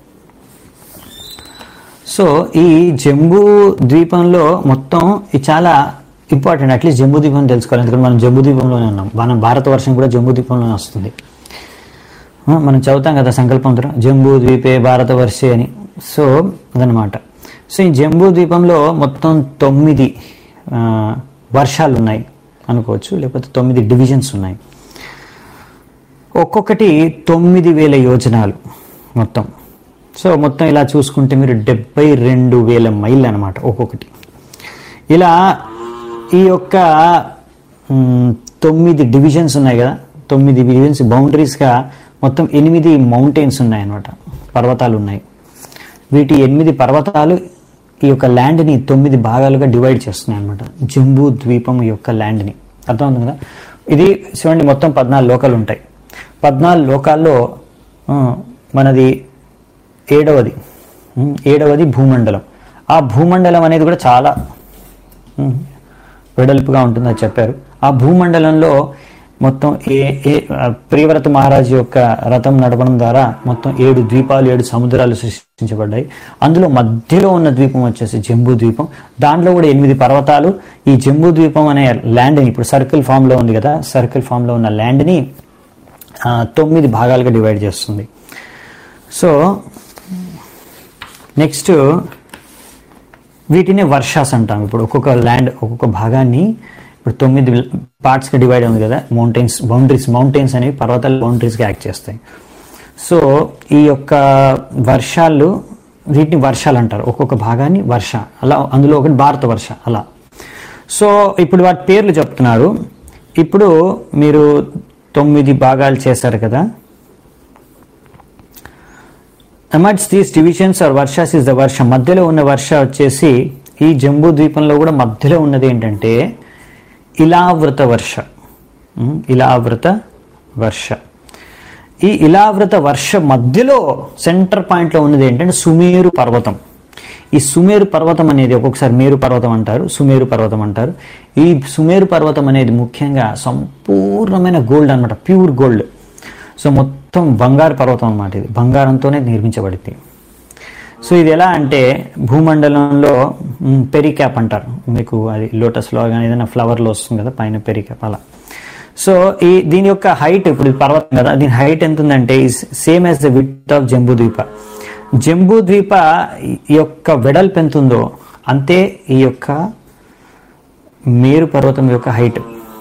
Speaker 1: సో ఈ జంబూ ద్వీపంలో మొత్తం ఇది చాలా ఇంపార్టెంట్ అట్లీస్ట్ జంబూ ద్వీపం తెలుసుకోవాలి ఎందుకంటే మనం జంబూ ద్వీపంలోనే ఉన్నాం మన భారతవర్షం కూడా జంబూ ద్వీపంలోనే వస్తుంది ఆ, మనం చదువుతాం కదా సంకల్పంతో జంబూ ద్వీపే భారతవర్షే అని సో అదనమాట సో ఈ జంబూ ద్వీపంలో మొత్తం తొమ్మిది ఆ, వర్షాలు ఉన్నాయి అనుకోవచ్చు లేకపోతే తొమ్మిది డివిజన్స్ ఉన్నాయి ఒక్కొక్కటి తొమ్మిది వేల యోజనాలు మొత్తం సో మొత్తం ఇలా చూసుకుంటే మీరు డెబ్బై రెండు వేల మైళ్ళు అనమాట ఒక్కొక్కటి ఇలా ఈ యొక్క మ్, తొమ్మిది డివిజన్స్ ఉన్నాయి కదా తొమ్మిది డివిజన్స్ బౌండరీస్గా మొత్తం ఎనిమిది మౌంటైన్స్ ఉన్నాయి అనమాట పర్వతాలు ఉన్నాయి వీటి ఎనిమిది పర్వతాలు ఈ యొక్క ల్యాండ్ని తొమ్మిది భాగాలుగా డివైడ్ చేస్తున్నాయి అనమాట జంబూ ద్వీపం యొక్క ల్యాండ్ని అర్థమవుతుంది కదా ఇది చూడండి మొత్తం పద్నాలుగు లోకాలు ఉంటాయి పద్నాలుగు లోకాల్లో ఆ, మనది ఏడవది ఉమ్, ఏడవది భూమండలం ఆ భూమండలం అనేది కూడా చాలా ఉమ్, వెడల్పుగా ఉంటుందని చెప్పారు ఆ భూమండలంలో మొత్తం ఏ ఏ ఆ, ప్రియవ్రత మహారాజు యొక్క రథం నడపడం ద్వారా మొత్తం ఏడు ద్వీపాలు ఏడు సముద్రాలు సృష్టించబడ్డాయి అందులో మధ్యలో ఉన్న ద్వీపం వచ్చేసి జంబూ ద్వీపం దాంట్లో కూడా ఎనిమిది పర్వతాలు ఈ జంబూ ద్వీపం అనే ల్యాండ్ని ఇప్పుడు సర్కిల్ ఫామ్లో ఉంది కదా సర్కిల్ ఫామ్లో ఉన్న ల్యాండ్ని ఆ, తొమ్మిది భాగాలుగా డివైడ్ చేస్తుంది సో నెక్స్ట్ వీటిని వర్షాస్ అంటాం ఇప్పుడు ఒక్కొక్క ల్యాండ్ ఒక్కొక్క భాగాన్ని ఇప్పుడు తొమ్మిది పార్ట్స్గా డివైడ్ ఉంది కదా మౌంటైన్స్ బౌండరీస్ మౌంటైన్స్ అనేవి పర్వతాల బౌండరీస్గా యాక్ట్ చేస్తాయి సో ఈ యొక్క వర్షాలు వీటిని వర్షాలు అంటారు ఒక్కొక్క భాగాన్ని వర్ష అలా అందులో ఒకటి భారత వర్ష అలా సో ఇప్పుడు వాటి పేర్లు చెప్తున్నారు ఇప్పుడు మీరు తొమ్మిది భాగాలు చేశారు కదా amongst these divisions are varshas is the varsha మధ్యలో ఉన్న వర్ష వచ్చేసి ఈ జంబూ ద్వీపంలో కూడా మధ్యలో ఉన్నది ఏంటంటే ఇలావృత వర్ష ఉమ్, ఇలావృత వర్ష ఈ ఇలావృత వర్ష మధ్యలో సెంటర్ పాయింట్లో ఉన్నది ఏంటంటే సుమేరు పర్వతం ఈ సుమేరు పర్వతం అనేది ఒక్కొక్కసారి మేరు పర్వతం అంటారు సుమేరు పర్వతం అంటారు ఈ సుమేరు పర్వతం అనేది ముఖ్యంగా సంపూర్ణమైన గోల్డ్ అన్నమాట ప్యూర్ గోల్డ్ సో మొత్తం బంగారు పర్వతం అన్నమాట ఇది బంగారంతోనే నిర్మించబడింది సో ఇది ఎలా అంటే భూమండలంలో పెరిక్యాప్ అంటారు మీకు అది లోటస్లో కానీ ఏదైనా ఫ్లవర్లో వస్తుంది కదా పైన పెరిక్యాప్ అలా సో ఈ దీని యొక్క హైట్ ఇప్పుడు ఇది పర్వతం కదా దీని హైట్ ఎంత ఉందంటే same as the width of Jambu Dvipa Jambu Dvipa ఈ యొక్క వెడల్పు ఎంత ఉందో అంతే ఈ యొక్క మేరు పర్వతం యొక్క హైట్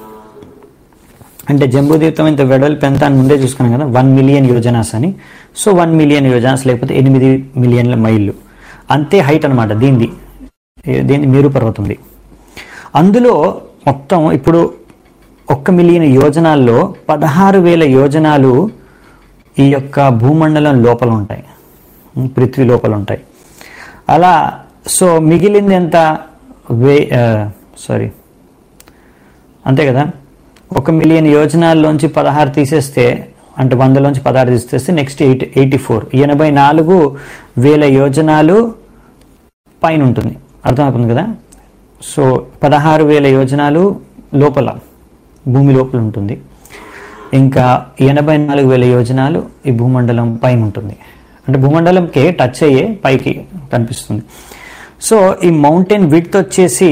Speaker 1: అంటే జంబూద్వీపం ఇంత వెడల్పు ఎంత అని ముందే చూసుకున్నాం కదా వన్ మిలియన్ యోజనాస్ అని సో వన్ మిలియన్ యోజనాస్ లేకపోతే ఎనిమిది మిలియన్ల మైళ్ళు అంతే హైట్ అనమాట దీనిది ఏ- దీని మేరు పర్వతంది అందులో మొత్తం ఇప్పుడు ఒక్క మిలియన్ యోజనాల్లో పదహారు వేల యోజనాలు ఈ యొక్క భూమండలం లోపల ఉంటాయి ఉం, పృథ్వీ లోపల ఉంటాయి అలా సో మిగిలింది ఎంత వే సారీ అంతే కదా ఒక మిలియన్ యోజనాల్లోంచి పదహారు తీసేస్తే అంటే వందలోంచి పదహారు తీసేస్తే నెక్స్ట్ ఎయిట్ ఎయిటీ ఫోర్ ఎనభై నాలుగు వేల యోజనాలు పైన ఉంటుంది అర్థమవుతుంది కదా సో పదహారు వేల యోజనాలు లోపల భూమి లోపల ఉంటుంది ఇంకా ఎనభై నాలుగు వేల యోజనాలు ఈ భూమండలం పైన ఉంటుంది అంటే భూమండలంకి టచ్ అయ్యే పైకి కనిపిస్తుంది సో ఈ మౌంటైన్ విడ్త్ వచ్చేసి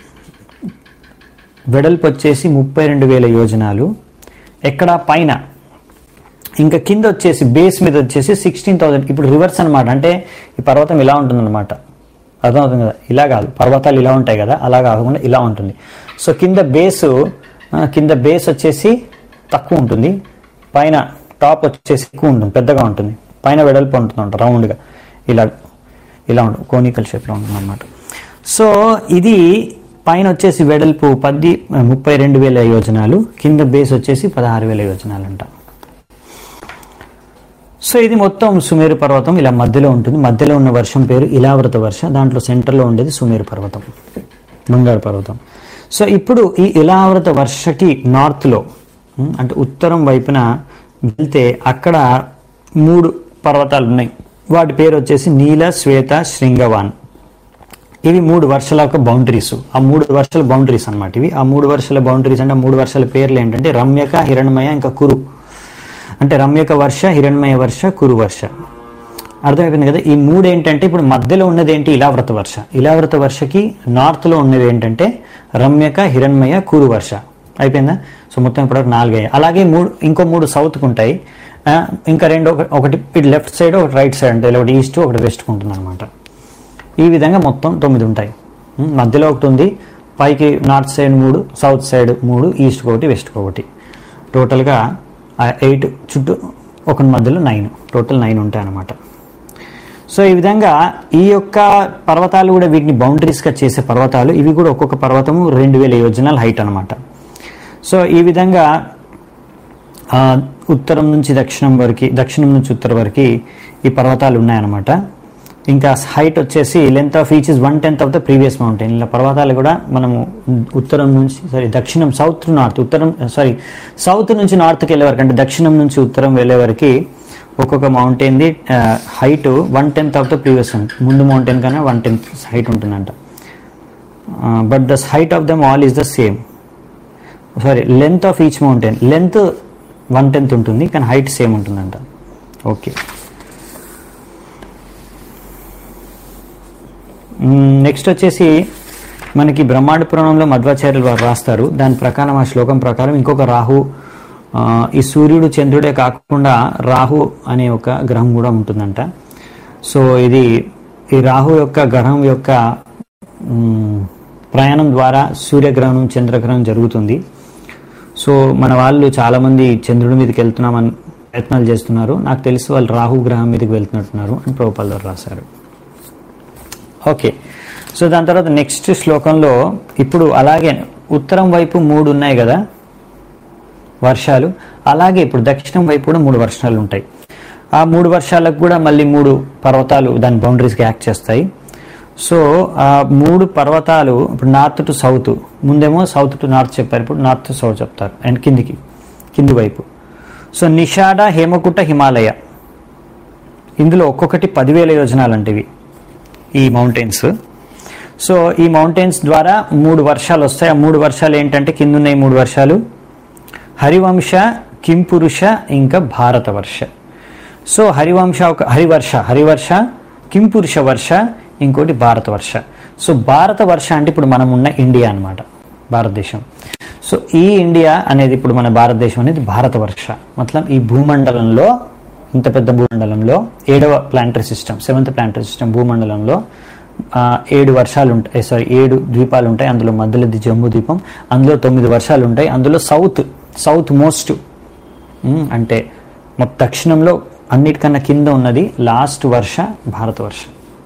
Speaker 1: వెడల్పు వచ్చేసి ముప్పై రెండు వేల యోజనాలు ఎక్కడ పైన ఇంకా కింద వచ్చేసి బేస్ మీద వచ్చేసి సిక్స్టీన్ థౌసండ్ ఇప్పుడు రివర్స్ అనమాట అంటే ఈ పర్వతం ఇలా ఉంటుందన్నమాట అర్థమవుతుంది కదా ఇలా కాదు పర్వతాలు ఇలా ఉంటాయి కదా అలా కాకుండా ఇలా ఉంటుంది సో కింద బేసు ఆ, కింద బేస్ వచ్చేసి తక్కువ ఉంటుంది పైన టాప్ వచ్చేసి ఎక్కువ ఉంటుంది పెద్దగా ఉంటుంది పైన వెడల్పు ఉంటుంది అంట రౌండ్గా ఇలా ఇలా ఉంటుంది కోనికల్ షేప్లో ఉంటుంది అన్నమాట సో ఇది పైన వచ్చేసి వెడల్పు పది ముప్పై రెండు వేల యోజనాలు కింద బేస్ వచ్చేసి పదహారు వేల యోజనాలు అంట సో ఇది మొత్తం సుమేరు పర్వతం ఇలా మధ్యలో ఉంటుంది మధ్యలో ఉన్న వర్షం పేరు ఇలావృత వర్ష దాంట్లో సెంటర్లో ఉండేది సుమేరు పర్వతం బంగారు పర్వతం సో ఇప్పుడు ఈ ఇలావృత వర్షకి నార్త్లో ఉమ్, అంటే ఉత్తరం వైపున వెళ్తే అక్కడ మూడు పర్వతాలు ఉన్నాయి వాటి పేరు వచ్చేసి నీల శ్వేత శృంగవాన్ ఇవి మూడు వర్షాల యొక్క బౌండరీస్ ఆ మూడు వర్షాల బౌండరీస్ అన్నమాట ఇవి ఆ మూడు వర్షాల బౌండరీస్ అంటే ఆ మూడు వర్షాల పేర్లు ఏంటంటే రమ్యక హిరణ్మయ ఇంకా కురు అంటే రమ్యక వర్ష హిరణ్మయ వర్ష కురు వర్ష అర్థమైపోయింది కదా ఈ మూడు ఏంటంటే ఇప్పుడు మధ్యలో ఉన్నది ఏంటి ఇలావృత వర్ష ఇలావృత వర్షకి నార్త్లో ఉన్నది ఏంటంటే రమ్యక హిరణ్మయ కురు వర్ష అయిపోయిందా సో మొత్తం ఇప్పటివరకు నాలుగయ్యాయి అలాగే మూడు ఇంకో మూడు సౌత్కి ఉంటాయి ఆ, ఇంకా రెండు ఒక- ఒకటి ఇటు లెఫ్ట్ సైడ్ ఒకటి రైట్ సైడ్ అంటే ఒకటి ఈస్ట్ ఒకటి వెస్ట్కి ఉంటుంది అనమాట ఈ విధంగా మొత్తం తొమ్మిది ఉంటాయి ఉం, మధ్యలో ఒకటి ఉంది పైకి నార్త్ సైడ్ మూడు సౌత్ సైడ్ మూడు ఈస్ట్ ఒకటి వెస్ట్ ఒకటి టోటల్గా ఎయిట్ చుట్టూ ఒక మధ్యలో నైన్ టోటల్ నైన్ ఉంటాయి అన్నమాట సో ఈ విధంగా ఈ యొక్క పర్వతాలు కూడా వీటిని బౌండరీస్గా చేసే పర్వతాలు ఇవి కూడా ఒక్కొక్క పర్వతము రెండు వేల యోజనాల హైట్ అనమాట సో ఈ విధంగా ఆ, ఉత్తరం నుంచి దక్షిణం వరకు దక్షిణం నుంచి ఉత్తరం వరకు ఈ పర్వతాలు ఉన్నాయన్నమాట ఇంకా హైట్ వచ్చేసి length of each is one tenth of the previous mountain ఇలా పర్వతాలు కూడా మనము ఉత్తరం నుంచి సారీ దక్షిణం సౌత్ నార్త్ ఉత్తరం సారీ సౌత్ నుంచి నార్త్కి వెళ్ళే వరకు అంటే దక్షిణం నుంచి ఉత్తరం వెళ్ళే వరకు ఒక్కొక్క మౌంటైన్ది height one tenth of the previous ముందు మౌంటైన్ కన్నా వన్ టెన్త్ హైట్ ఉంటుందంట but the height of them all is the same sorry length of each mountain length one tenth ఉంటుంది కానీ హైట్ సేమ్ ఉంటుందంట ఓకే నెక్స్ట్ వచ్చేసి మనకి బ్రహ్మాండ పురాణంలో మధ్వాచార్యులు వారు రాస్తారు దాని ప్రకారం ఆ శ్లోకం ప్రకారం ఇంకొక రాహు ఆ, ఈ సూర్యుడు చంద్రుడే కాకుండా రాహు అనే ఒక గ్రహం కూడా ఉంటుందంట సో ఇది ఈ రాహు యొక్క గ్రహం యొక్క మ్, ప్రయాణం ద్వారా సూర్యగ్రహణం చంద్రగ్రహణం జరుగుతుంది సో మన వాళ్ళు చాలా మంది చంద్రుడి మీదకి వెళ్తున్నామని ప్రయత్నాలు చేస్తున్నారు నాకు తెలిసి వాళ్ళు రాహు గ్రహం మీదకి వెళ్తున్నట్టున్నారు అని ప్రభుపాల్ గారు రాశారు ఓకే సో దాని తర్వాత నెక్స్ట్ శ్లోకంలో ఇప్పుడు అలాగే ఉత్తరం వైపు మూడు ఉన్నాయి కదా వర్షాలు అలాగే ఇప్పుడు దక్షిణం వైపు కూడా మూడు వర్షాలు ఉంటాయి ఆ మూడు వర్షాలకు కూడా మళ్ళీ మూడు పర్వతాలు దాని బౌండరీస్కి యాక్ట్ చేస్తాయి సో ఆ మూడు పర్వతాలు ఇప్పుడు నార్త్ టు సౌత్ ముందేమో సౌత్ టు నార్త్ చెప్పారు ఇప్పుడు నార్త్ టు సౌత్ చెప్తారు అండ్ కిందికి కింది వైపు సో నిషాడ హేమకుట హిమాలయ ఇందులో ఒక్కొక్కటి పదివేల యోజనాలు అంటివి ఈ మౌంటైన్స్ సో ఈ మౌంటైన్స్ ద్వారా మూడు వర్షాలు వస్తాయి ఆ మూడు వర్షాలు ఏంటంటే కింద ఉన్న ఈ మూడు వర్షాలు హరివంశ కింపురుష ఇంకా భారత వర్ష సో హరివంశ ఒక హరివర్ష హరివర్ష కింపురుష వర్ష ఇంకోటి భారత వర్ష సో భారత వర్ష అంటే ఇప్పుడు మనం ఉన్న ఇండియా అన్నమాట భారతదేశం సో ఈ ఇండియా అనేది ఇప్పుడు మన భారతదేశం అనేది భారత వర్ష మొత్తం ఈ భూమండలంలో ఇంత పెద్ద భూమండలంలో ఏడవ planetary system seventh planetary system భూమండలంలో ఆ, ఏడు వర్షాలు ఉంటాయి సారీ ఏడు ద్వీపాలు ఉంటాయి అందులో మధ్యలోది జంబూ ద్వీపం అందులో తొమ్మిది వర్షాలు ఉంటాయి అందులో సౌత్ సౌత్ మోస్ట్ ఉమ్, అంటే మొత్తం దక్షిణంలో అన్నిటికన్నా కింద ఉన్నది లాస్ట్ వర్ష భారత వర్ష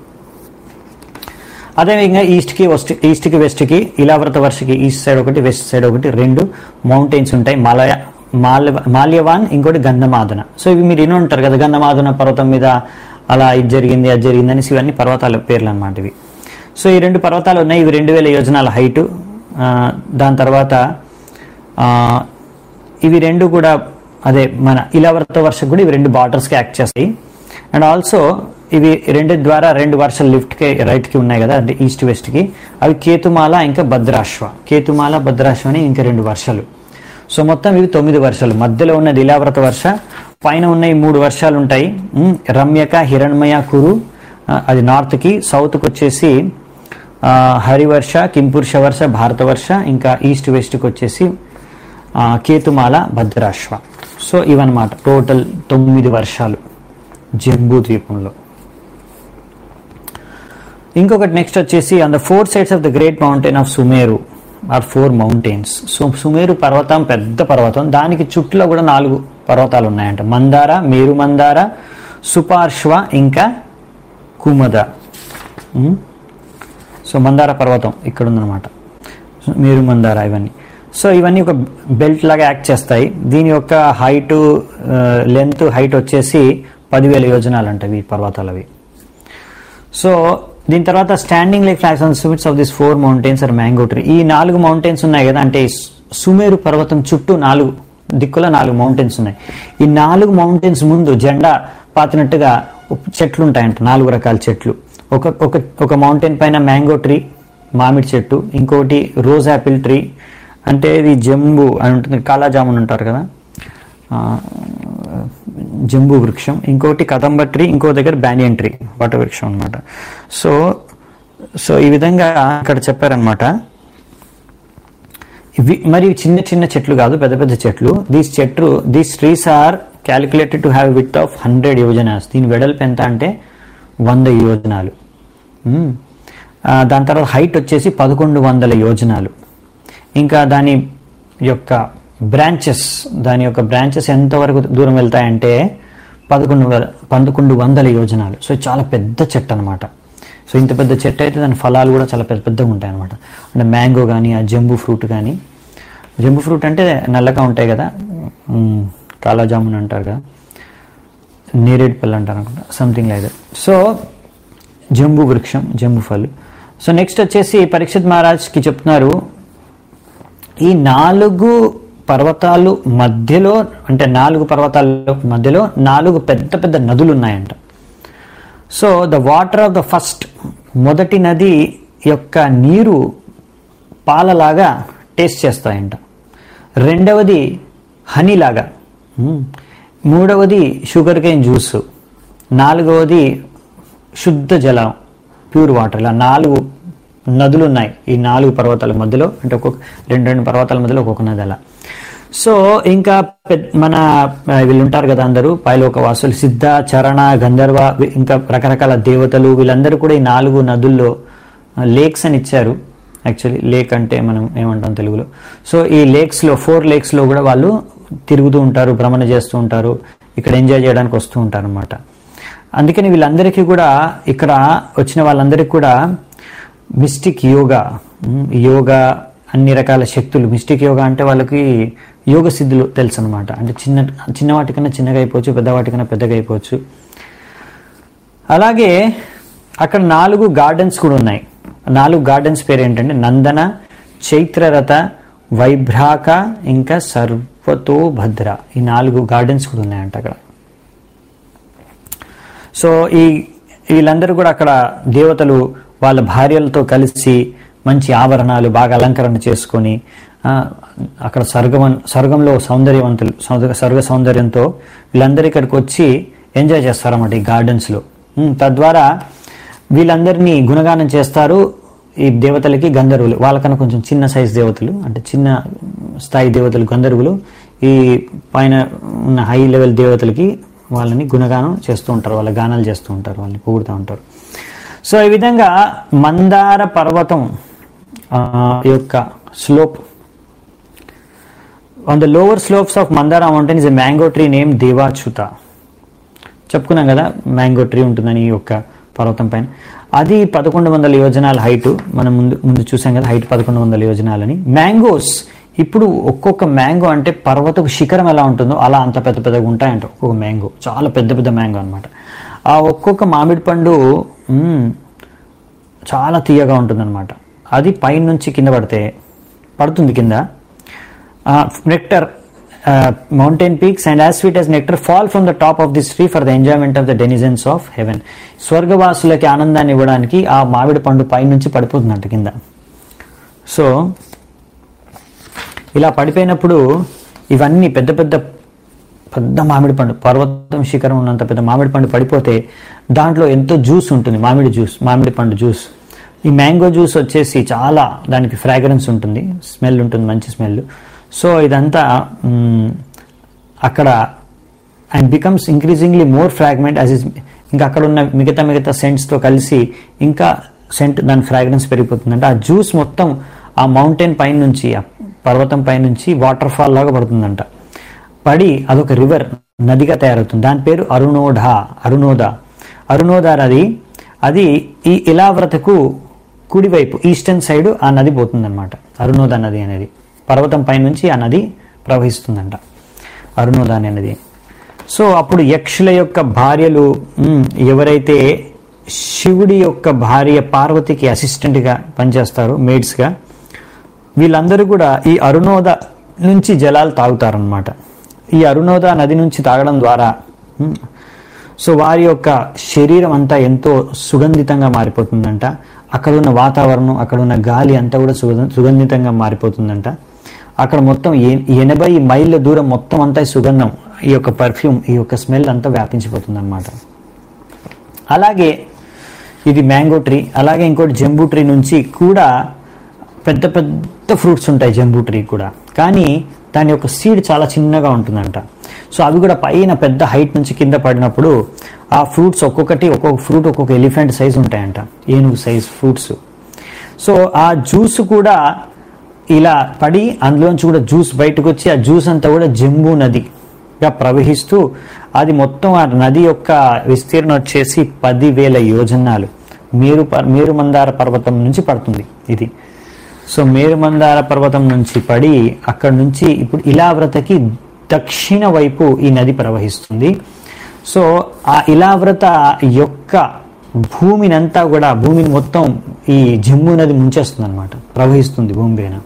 Speaker 1: అదేవిధంగా ఈస్ట్కి వెస్ట్ ఈస్ట్కి వెస్ట్కి ఇలావ్రత వర్షకి ఈస్ట్ సైడ్ ఒకటి వెస్ట్ సైడ్ ఒకటి రెండు మౌంటైన్స్ ఉంటాయి మలయ మాల్య మాల్యవాన్ ఇంకోటి గంధమాదన సో ఇవి మీరు విని ఉంటారు కదా గంధమాదన పర్వతం మీద అలా ఇది జరిగింది అది జరిగింది అనేసి ఇవన్నీ పర్వతాల పేర్లు అన్నమాట ఇవి సో ఈ రెండు పర్వతాలు ఉన్నాయి ఇవి రెండు వేల యోజనాల హైటు దాని తర్వాత ఆ, ఇవి రెండు కూడా అదే మన ఇలావ్రత వర్షకు కూడా ఇవి రెండు బార్డర్స్కి యాక్ట్ చేస్తాయి అండ్ ఆల్సో ఇవి రెండు ద్వారా రెండు వర్షాలు లిఫ్ట్కి రైట్కి ఉన్నాయి కదా అంటే ఈస్ట్ వెస్ట్కి అవి కేతుమాల ఇంకా భద్రాశ్వ కేతుమాల భద్రాశ్వ అని ఇంకా రెండు వర్షాలు సో మొత్తం ఇవి తొమ్మిది వర్షాలు మధ్యలో ఉన్నది ఇలావ్రత వర్ష పైన ఉన్న ఈ మూడు వర్షాలు ఉంటాయి ఉమ్, రమ్యక హిరణ్మయ కురు ఆ, అది నార్త్కి సౌత్కి వచ్చేసి ఆ, హరివర్ష కింపురుష వర్ష భారతవర్ష ఇంకా ఈస్ట్ వెస్ట్కి వచ్చేసి ఆ, కేతుమాల భద్రాశ్వ సో ఇవన్నమాట టోటల్ తొమ్మిది వర్షాలు జంబూ ద్వీపంలో ఇంకొకటి నెక్స్ట్ వచ్చేసి on the four sides of the great mountain of Sumeru are four mountains so Sumeru పర్వతం పెద్ద పర్వతం దానికి చుట్టూలో కూడా నాలుగు పర్వతాలు ఉన్నాయంట మందార మేరు మందార సుపార్శ్వ ఇంకా కుమద ఉమ్. సో మందార పర్వతం ఇక్కడ ఉందన్నమాట సో మేరు మందార ఇవన్నీ సో ఇవన్నీ ఒక బెల్ట్ లాగా యాక్ట్ చేస్తాయి దీని యొక్క హైట్ లెంత్ హైట్ వచ్చేసి పదివేల యోజనాలు అంటవి ఈ పర్వతాలు అవి సో దీని తర్వాత standing like flags on summits of this four mountains are mango tree ఈ నాలుగు మౌంటైన్స్ ఉన్నాయి కదా అంటే ఈ సుమేరు పర్వతం చుట్టూ నాలుగు దిక్కుల నాలుగు మౌంటైన్స్ ఉన్నాయి ఈ నాలుగు మౌంటైన్స్ ముందు జెండా పాతినట్టుగా చెట్లు ఉంటాయంట నాలుగు రకాల చెట్లు ఒక ఒక ఒక మౌంటైన్ పైన మ్యాంగో ట్రీ మామిడి చెట్టు ఇంకోటి రోజ్ యాపిల్ ట్రీ అంటే ఇది జంబు అని ఉంటుంది కాలాజామున్ అంటారు కదా ఆ, జంబూ వృక్షం ఇంకోటి కదంబ ట్రీ ఇంకో దగ్గర బ్యానియన్ ట్రీ వట వృక్షం అన్నమాట సో సో ఈ విధంగా ఇక్కడ చెప్పారనమాట ఇవి మరి ఇవి చిన్న చిన్న చెట్లు కాదు పెద్ద పెద్ద చెట్లు దీస్ చెట్లు these trees are calculated to have width of hundred yojanas దీని వెడల్పు ఎంత అంటే వంద యోజనాలు మ్మ్. ఆ, దాని తర్వాత హైట్ వచ్చేసి పదకొండు వందల యోజనాలు ఇంకా దాని యొక్క బ్రాంచెస్ దాని యొక్క బ్రాంచెస్ ఎంతవరకు దూరం వెళ్తాయంటే పదకొండు వేల పదకొండు వందల యోజనాలు సో చాలా పెద్ద చెట్టు అనమాట సో ఇంత పెద్ద చెట్టు అయితే దాని ఫలాలు కూడా చాలా పెద్ద పెద్దగా ఉంటాయి అనమాట అంటే మ్యాంగో కానీ ఆ జంబూ ఫ్రూట్ కానీ జంబూ ఫ్రూట్ అంటే నల్లగా ఉంటాయి కదా మ్, కాలాజామున్ అంటారు కదా నేరేడు పళ్ళు అంటారు అనుకుంటా something like that so Jambu వృక్షం జంబూ ఫల్ సో నెక్స్ట్ వచ్చేసి పరీక్షిత్ మహారాజ్కి చెప్తున్నారు ఈ నాలుగు పర్వతాలు మధ్యలో అంటే నాలుగు పర్వతాల మధ్యలో నాలుగు పెద్ద పెద్ద నదులు ఉన్నాయంట so the water of the first మొదటి నది యొక్క నీరు పాలలాగా టేస్ట్ చేస్తాయంట రెండవది హనీ లాగా మ్మ్. మూడవది షుగర్ కేన్ జ్యూస్ నాలుగవది శుద్ధ జలం ప్యూర్ వాటర్ ఇలా నాలుగు నదులు ఉన్నాయి ఈ నాలుగు పర్వతాల మధ్యలో అంటే ఒక్కొక్క రెండు రెండు పర్వతాల మధ్యలో ఒక్కొక్క నది అలా సో ఇంకా పెద్ద- మన ఆ, వీళ్ళు ఉంటారు కదా అందరూ పైలోక వాసులు సిద్ధ చరణ గంధర్వ వి- ఇంకా రకరకాల దేవతలు వీళ్ళందరూ కూడా ఈ నాలుగు నదుల్లో లేక్స్ అని ఇచ్చారు యాక్చువల్లీ లేక్ అంటే మనం ఏమంటాం తెలుగులో సో ఈ లేక్స్లో ఫోర్ లేక్స్లో కూడా వాళ్ళు తిరుగుతూ ఉంటారు భ్రమణ చేస్తూ ఉంటారు ఇక్కడ ఎంజాయ్ చేయడానికి వస్తూ ఉంటారు అనమాట అందుకని వీళ్ళందరికీ కూడా ఇక్కడ వచ్చిన వాళ్ళందరికీ కూడా మిస్టిక్ యోగా ఉమ్, యోగా అన్ని రకాల శక్తులు మిస్టిక్ యోగా అంటే వాళ్ళకి యోగ సిద్ధులు తెలుసు అనమాట అంటే చిన్న చిన్న వాటికన్నా చిన్నగా అయిపోవచ్చు పెద్ద వాటికన్నా పెద్దగా అయిపోవచ్చు అలాగే అక్కడ నాలుగు గార్డెన్స్ కూడా ఉన్నాయి నాలుగు గార్డెన్స్ పేరు ఏంటంటే నందన చైత్రరథ వైభ్రాక ఇంకా సర్వతో భద్ర ఈ నాలుగు గార్డెన్స్ కూడా ఉన్నాయంట అక్కడ సో ఈ వీళ్ళందరూ కూడా అక్కడ దేవతలు వాళ్ళ భార్యలతో కలిసి మంచి ఆభరణాలు బాగా అలంకరణ చేసుకొని ఆ, అక్కడ స్వర్గం స్వర్గంలో సౌందర్యవంతులు సౌందర్య- స్వర్గ సౌందర్యంతో వీళ్ళందరూ ఇక్కడికి వచ్చి ఎంజాయ్ చేస్తారన్నమాట ఈ గార్డెన్స్లో ఉమ్, తద్వారా వీళ్ళందరినీ గుణగానం చేస్తారు ఈ దేవతలకి గంధర్వులు వాళ్ళకన్నా కొంచెం చిన్న సైజ్ దేవతలు అంటే చిన్న స్థాయి దేవతలు గంధర్వులు ఈ పైన ఉన్న హై లెవెల్ దేవతలకి వాళ్ళని గుణగానం చేస్తూ ఉంటారు వాళ్ళ గానాలు చేస్తూ ఉంటారు వాళ్ళని పొగుడుతూ ఉంటారు సో ఈ విధంగా మందార పర్వతం ఆ, యొక్క slope on the lower slopes of Mandara mountain is a mango tree named Devachyuta చెప్పుకున్నాం కదా మ్యాంగో ట్రీ ఉంటుందని ఈ యొక్క పర్వతం పైన అది పదకొండు వందల యోజనాల హైట్ మనం ముందు ముందు చూసాం కదా హైట్ పదకొండు వందల యోజనాలని మ్యాంగోస్ ఇప్పుడు ఒక్కొక్క మ్యాంగో అంటే పర్వతపు శిఖరం ఎలా ఉంటుందో అలా అంత పెద్ద పెద్దగా ఉంటాయంట ఒక్కొక్క మ్యాంగో చాలా పెద్ద పెద్ద మ్యాంగో అన్నమాట ఆ ఒక్కొక్క మామిడి పండు మ్మ్, చాలా తీయగా ఉంటుందన్నమాట అది పైనుంచి కింద పడితే పడుతుంది కింద nectar mountain peaks and as sweet as nectar fall from the top of this tree for the enjoyment of the denizens of heaven స్వర్గవాసులకి ఆనందాన్ని ఇవ్వడానికి ఆ మామిడి పండు పైనుంచి పడిపోతుందంట కింద సో ఇలా పడిపోయినప్పుడు ఇవన్నీ పెద్ద పెద్ద పెద్ద మామిడి పండు పర్వతం శిఖరం ఉన్నంత పెద్ద మామిడి పండు పడిపోతే దాంట్లో ఎంతో జ్యూస్ ఉంటుంది మామిడి జ్యూస్ మామిడి పండు జ్యూస్ ఈ మ్యాంగో జ్యూస్ వచ్చేసి చాలా దానికి ఫ్రాగ్రెన్స్ ఉంటుంది స్మెల్ ఉంటుంది మంచి స్మెల్ సో ఇదంతా మ్, అక్కడ and becomes increasingly more fragment as is ఇంకా అక్కడ ఉన్న మిగతా మిగతా సెంట్స్తో కలిసి ఇంకా సెంట్ దాని ఫ్రాగ్రెన్స్ పెరిగిపోతుందంటే ఆ జ్యూస్ మొత్తం ఆ మౌంటైన్ పైన నుంచి ఆ పర్వతం పై నుంచి వాటర్ ఫాల్ లాగా పడుతుందంట పడి అదొక రివర్ నదిగా తయారవుతుంది దాని పేరు అరుణోఢ అరుణోద అరుణోద నది అది ఈ ఇలావ్రతకు కుడివైపు ఈస్టర్న్ సైడ్ ఆ నది పోతుందన్నమాట అరుణోద నది అనేది పర్వతం పై నుంచి ఆ నది ప్రవహిస్తుందంట అరుణోద అనే నది సో అప్పుడు యక్షుల యొక్క భార్యలు మ్, ఎవరైతే శివుడి యొక్క భార్య పార్వతికి అసిస్టెంట్గా పనిచేస్తారో మేడ్స్గా వీళ్ళందరూ కూడా ఈ అరుణోద నుంచి జలాలు తాగుతారనమాట ఈ అరుణోద నది నుంచి తాగడం ద్వారా మ్, సో వారి యొక్క శరీరం అంతా ఎంతో సుగంధితంగా మారిపోతుందంట అక్కడ ఉన్న వాతావరణం అక్కడ ఉన్న గాలి అంతా కూడా సుగ సుగంధితంగా మారిపోతుందంట అక్కడ మొత్తం ఎ- ఎనభై మైళ్ళ దూరం మొత్తం అంతా ఈ సుగంధం ఈ యొక్క పర్ఫ్యూమ్ ఈ యొక్క స్మెల్ అంతా వ్యాపించిపోతుంది అలాగే ఇది మ్యాంగో ట్రీ అలాగే ఇంకోటి జంబూ ట్రీ నుంచి కూడా పెద్ద పెద్ద ఫ్రూట్స్ ఉంటాయి జంబూ ట్రీ కూడా కానీ దాని యొక్క సీడ్ చాలా చిన్నగా ఉంటుందంట సో అవి కూడా పైన పెద్ద హైట్ నుంచి కింద పడినప్పుడు ఆ ఫ్రూట్స్ ఒక్కొక్కటి ఒక్కొక్క ఫ్రూట్ ఒక్కొక్క ఎలిఫెంట్ సైజ్ ఉంటాయంట ఏనుగు సైజ్ ఫ్రూట్స్ సో ఆ జ్యూస్ కూడా ఇలా పడి అందులోంచి కూడా జ్యూస్ బయటకు వచ్చి ఆ జ్యూస్ అంతా కూడా జంబూ నదిగా ప్రవహిస్తూ అది మొత్తం ఆ నది యొక్క విస్తీర్ణం వచ్చేసి పదివేల యోజనాలు మేరు పర్- మేరుమందార పర్వతం నుంచి పడుతుంది ఇది సో మేరుమందార పర్వతం నుంచి పడి అక్కడ నుంచి ఇప్పుడు ఇలావ్రతకి దక్షిణ వైపు ఈ నది ప్రవహిస్తుంది సో ఆ ఇలావ్రత యొక్క భూమినంతా కూడా భూమిని మొత్తం ఈ జమ్ము నది ముంచేస్తుంది అనమాట ప్రవహిస్తుంది భూమి పైన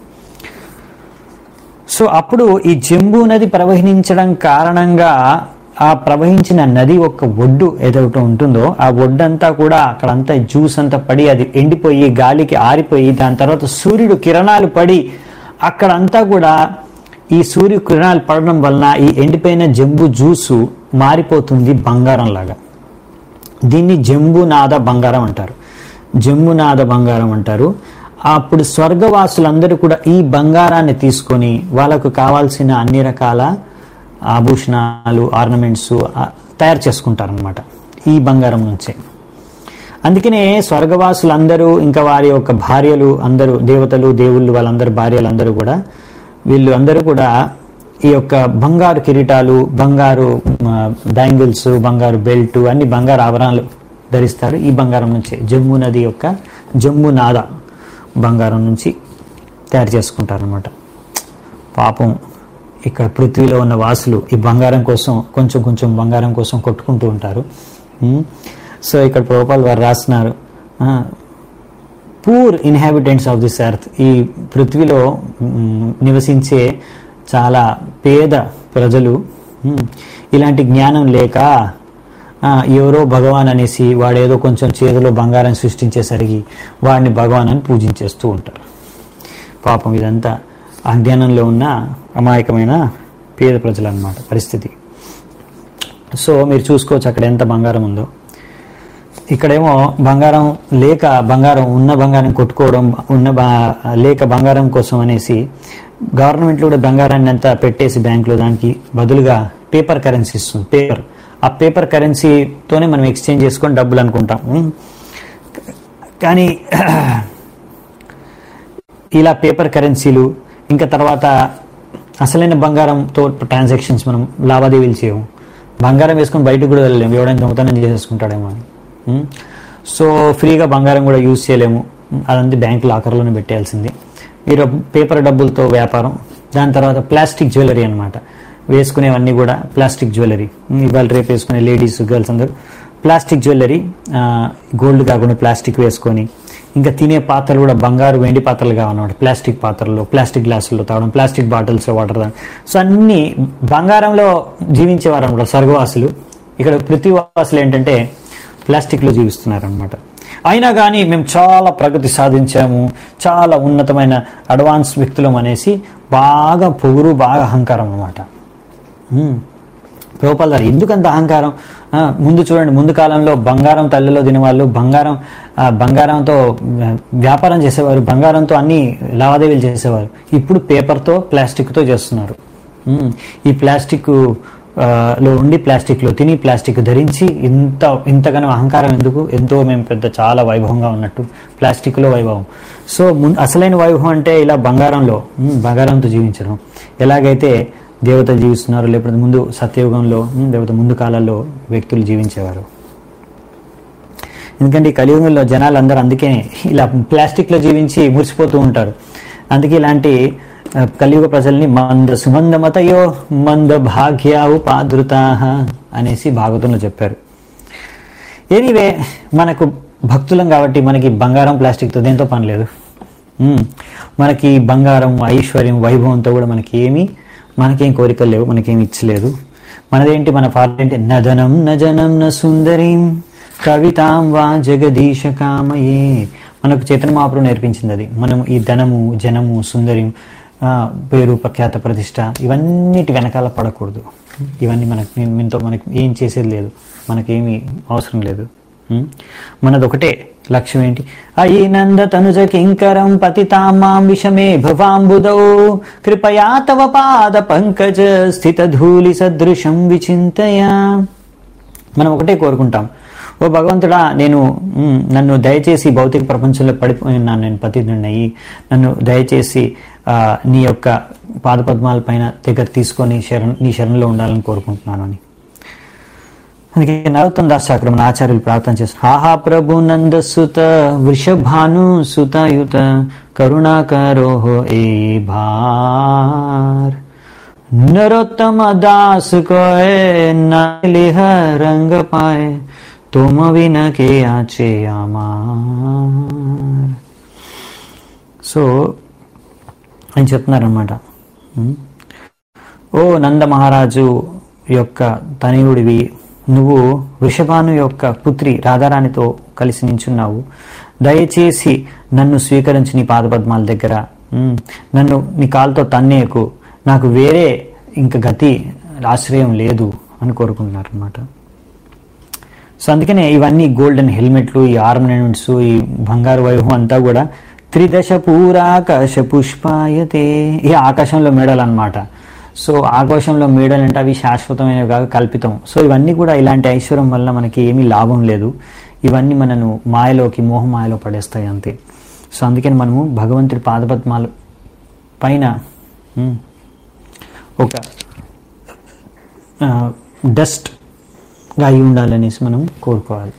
Speaker 1: సో అప్పుడు ఈ జంబూ నది ప్రవహించడం కారణంగా ఆ ప్రవహించిన నది యొక్క ఒడ్డు ఏదైతే ఉంటుందో ఆ ఒడ్డంతా కూడా అక్కడంతా జ్యూస్ అంతా పడి అది ఎండిపోయి గాలికి ఆరిపోయి దాని తర్వాత సూర్యుడు కిరణాలు పడి అక్కడంతా కూడా ఈ సూర్య కిరణాలు పడడం వలన ఈ ఎండిపోయిన జంబు జ్యూసు మారిపోతుంది బంగారం లాగా దీన్ని జంబునాథ బంగారం అంటారు జంబునాథ బంగారం అంటారు అప్పుడు స్వర్గవాసులందరూ కూడా ఈ బంగారాన్ని తీసుకొని వాళ్ళకు కావాల్సిన అన్ని రకాల ఆభూషణాలు ఆర్నమెంట్స్ తయారు చేసుకుంటారనమాట ఈ బంగారం నుంచే అందుకనే స్వర్గవాసులందరూ ఇంకా వారి యొక్క భార్యలు అందరూ దేవతలు దేవుళ్ళు వాళ్ళందరూ భార్యలందరూ కూడా వీళ్ళు అందరూ కూడా ఈ యొక్క బంగారు కిరీటాలు బంగారు బ్యాంగిల్స్ బంగారు బెల్ట్ అన్ని బంగారు ఆభరణాలు ధరిస్తారు ఈ బంగారం నుంచే జమ్ము నది యొక్క జమ్ము నాద బంగారం నుంచి తయారు చేసుకుంటారనమాట పాపం ఇక్కడ పృథ్వీలో ఉన్న వాసులు ఈ బంగారం కోసం కొంచెం కొంచెం బంగారం కోసం కొట్టుకుంటూ ఉంటారు ఉమ్. సో ఇక్కడ ప్రభుపాల్ వారు రాస్తున్నారు poor inhabitants of this earth ఈ పృథ్వీలో మ్, నివసించే చాలా పేద ప్రజలు మ్, ఇలాంటి జ్ఞానం లేక ఆ, ఎవరో భగవాన్ అనేసి వాడేదో కొంచెం చేతిలో బంగారం సృష్టించేసరికి వాడిని భగవాన్ అని పూజించేస్తూ ఉంటారు పాపం ఇదంతా అజ్ఞానంలో ఉన్న అమాయకమైన పేద ప్రజలు అన్నమాట పరిస్థితి సో మీరు చూసుకోవచ్చు అక్కడ ఎంత బంగారం ఉందో ఇక్కడేమో బంగారం లేక బంగారం ఉన్న బంగారం కొట్టుకోవడం ఉన్న బా- లేక బంగారం కోసం అనేసి గవర్నమెంట్ కూడా బంగారాన్ని అంతా పెట్టేసి బ్యాంకులో దానికి బదులుగా పేపర్ కరెన్సీ ఇస్తుంది పేపర్ ఆ పేపర్ కరెన్సీతోనే మనం ఎక్స్చేంజ్ చేసుకొని డబ్బులు అనుకుంటాం ఉం? కానీ ఇలా పేపర్ కరెన్సీలు ఇంకా తర్వాత అసలైన బంగారంతో ట్రాన్సాక్షన్స్ మనం లావాదేవీలు చేయము బంగారం వేసుకొని బయటకు కూడా వెళ్ళలేము ఎవడైనా దొంగతనం చేసేసుకుంటాడేమో అని ఉం? సో ఫ్రీగా బంగారం కూడా యూజ్ చేయలేము అదంతా బ్యాంక్ లాకర్లోనే పెట్టేయాల్సింది మీరు పేపర్ డబ్బులతో వ్యాపారం దాని తర్వాత ప్లాస్టిక్ జ్యువెలరీ అన్నమాట వేసుకునేవన్నీ కూడా ప్లాస్టిక్ జ్యువెలరీ ఇవాళ రేపు వేసుకునే లేడీస్ గర్ల్స్ అందరూ ప్లాస్టిక్ జ్యువెలరీ గోల్డ్ కాకుండా ప్లాస్టిక్ వేసుకొని ఇంకా తినే పాత్రలు కూడా బంగారు వెండి పాత్రలు కావన్నమాట ప్లాస్టిక్ పాత్రలు ప్లాస్టిక్ గ్లాసుల్లో తాగడం ప్లాస్టిక్ బాటిల్స్లో వాటర్ తాగడం సో అన్ని బంగారంలో జీవించేవారు అనమాట స్వర్గవాసులు ఇక్కడ పృథ్వీవాసులు ఏంటంటే ప్లాస్టిక్లో జీవిస్తున్నారు అనమాట అయినా కానీ మేము చాలా ప్రగతి సాధించాము చాలా ఉన్నతమైన అడ్వాన్స్ వ్యక్తులం అనేసి బాగా పొగురు బాగా అహంకారం అనమాట ప్రభుపాల్ గారు ఎందుకంత అహంకారం ఆ, ముందు చూడండి ముందు కాలంలో బంగారం తల్లిలో తినేవాళ్ళు బంగారం ఆ, బంగారంతో ఆ, వ్యాపారం చేసేవారు బంగారంతో అన్ని లావాదేవీలు చేసేవారు ఇప్పుడు పేపర్తో ప్లాస్టిక్తో చేస్తున్నారు ఉమ్, ఈ ప్లాస్టిక్ ఆ, లో ఉండి ప్లాస్టిక్లో తిని ప్లాస్టిక్ ధరించి ఇంత ఇంతగానో అహంకారం ఎందుకు ఎంతో మేము పెద్ద చాలా వైభవంగా ఉన్నట్టు ప్లాస్టిక్లో వైభవం సో ముం అసలైన వైభవం అంటే ఇలా బంగారంలో ఉమ్, బంగారంతో జీవించడం ఎలాగైతే దేవతలు జీవిస్తున్నారు లేకపోతే ముందు సత్యయుగంలో ఉమ్, లేకపోతే ముందు కాలాల్లో వ్యక్తులు జీవించేవారు ఎందుకంటే ఈ కలియుగంలో జనాలు అందరూ అందుకే ఇలా ప్లాస్టిక్లో జీవించి మురిసిపోతూ ఉంటారు అందుకే ఇలాంటి ఆ, కలియుగ ప్రజల్ని మంద సుమందమతయో మంద భాగ్యావు పాదృతా అనేసి భాగవతంలో చెప్పారు ఎనీవే మనకు భక్తులం కాబట్టి మనకి బంగారం ప్లాస్టిక్తో దేంతో పని లేదు ఉమ్, మనకి బంగారం ఐశ్వర్యం వైభవంతో కూడా మనకి ఏమీ మనకేం కోరికలు లేవు మనకేం ఇచ్చలేదు మనదేంటి మన పాట ఏంటి నదనం నజనం న సుందరీం కవితాం వా జగదీశ కామయే మనకు చైతన్య మహాప్రభు నేర్పించింది అది మనం ఈ ధనము జనము సుందరిం ఆ, పేరు ప్రఖ్యాత ప్రతిష్ట ఇవన్నిటి వెనకాల పడకూడదు ఇవన్నీ మనకి మీతో మనకి ఏం చేసేది లేదు మనకేమీ అవసరం లేదు ఉం? మనది ఒకటే లక్ష్యం ఏంటి అయి నంద తనుజ కింకరం పతితామాం విషమే భవాంబుదౌ కృపయా తవ పాద పంకజ స్థిత ధూళి సదృశం విచింతయా మనం ఒకటే కోరుకుంటాం ఓ భగవంతుడా నేను మ్, నన్ను దయచేసి భౌతిక ప్రపంచంలో పడిపోయినాను నేను పతితుడినయ్యి నన్ను దయచేసి ఆ, నీ యొక్క పాదపద్మాల పైన దగ్గర తీసుకొని శరణ్ నీ శరణలో ఉండాలని కోరుకుంటున్నాను అని అందుకే నరోత్తం దాస్ అక్కడ మన ఆచార్యులు ప్రార్థన చేస్తారు ఆహా ప్రభు నంద సుత వృషభాను సుతయుత కరుణాకరో ఏ భార్ नरोत्तम दास कोय नालिह रंग पाए तुम विन के आचे అమార్ సో అని చెప్తున్నారన్నమాట ఉం? ఓ నంద మహారాజు యొక్క తనయుడివి నువ్వు వృషభాను యొక్క పుత్రి రాధారాణితో కలిసి నించున్నావు దయచేసి నన్ను స్వీకరించి నీ పాదపద్మాల దగ్గర ఉమ్, నన్ను నీ కాలుతో తన్నేకు నాకు వేరే ఇంక గతి ఆశ్రయం లేదు అని కోరుకుంటున్నారు అనమాట సో అందుకనే ఇవన్నీ గోల్డెన్ హెల్మెట్లు ఈ ఆర్నమెంట్స్ ఈ బంగారు వైభవం అంతా కూడా త్రిదశ పూరాకాశ పుష్పాయతే ఈ ఆకాశంలో మేడలు అనమాట సో ఆకాశంలో మేడలు అంటే అవి శాశ్వతమైనవి కాక కల్పితం సో ఇవన్నీ కూడా ఇలాంటి ఐశ్వర్యం వల్ల మనకి ఏమీ లాభం లేదు ఇవన్నీ మనను మాయలోకి మోహమాయలో పడేస్తాయి అంతే సో అందుకని మనము భగవంతుడి పాదపద్మాల పైన ఉమ్, ఒక డస్ట్గా అయి ఉండాలనేసి మనం కోరుకోవాలి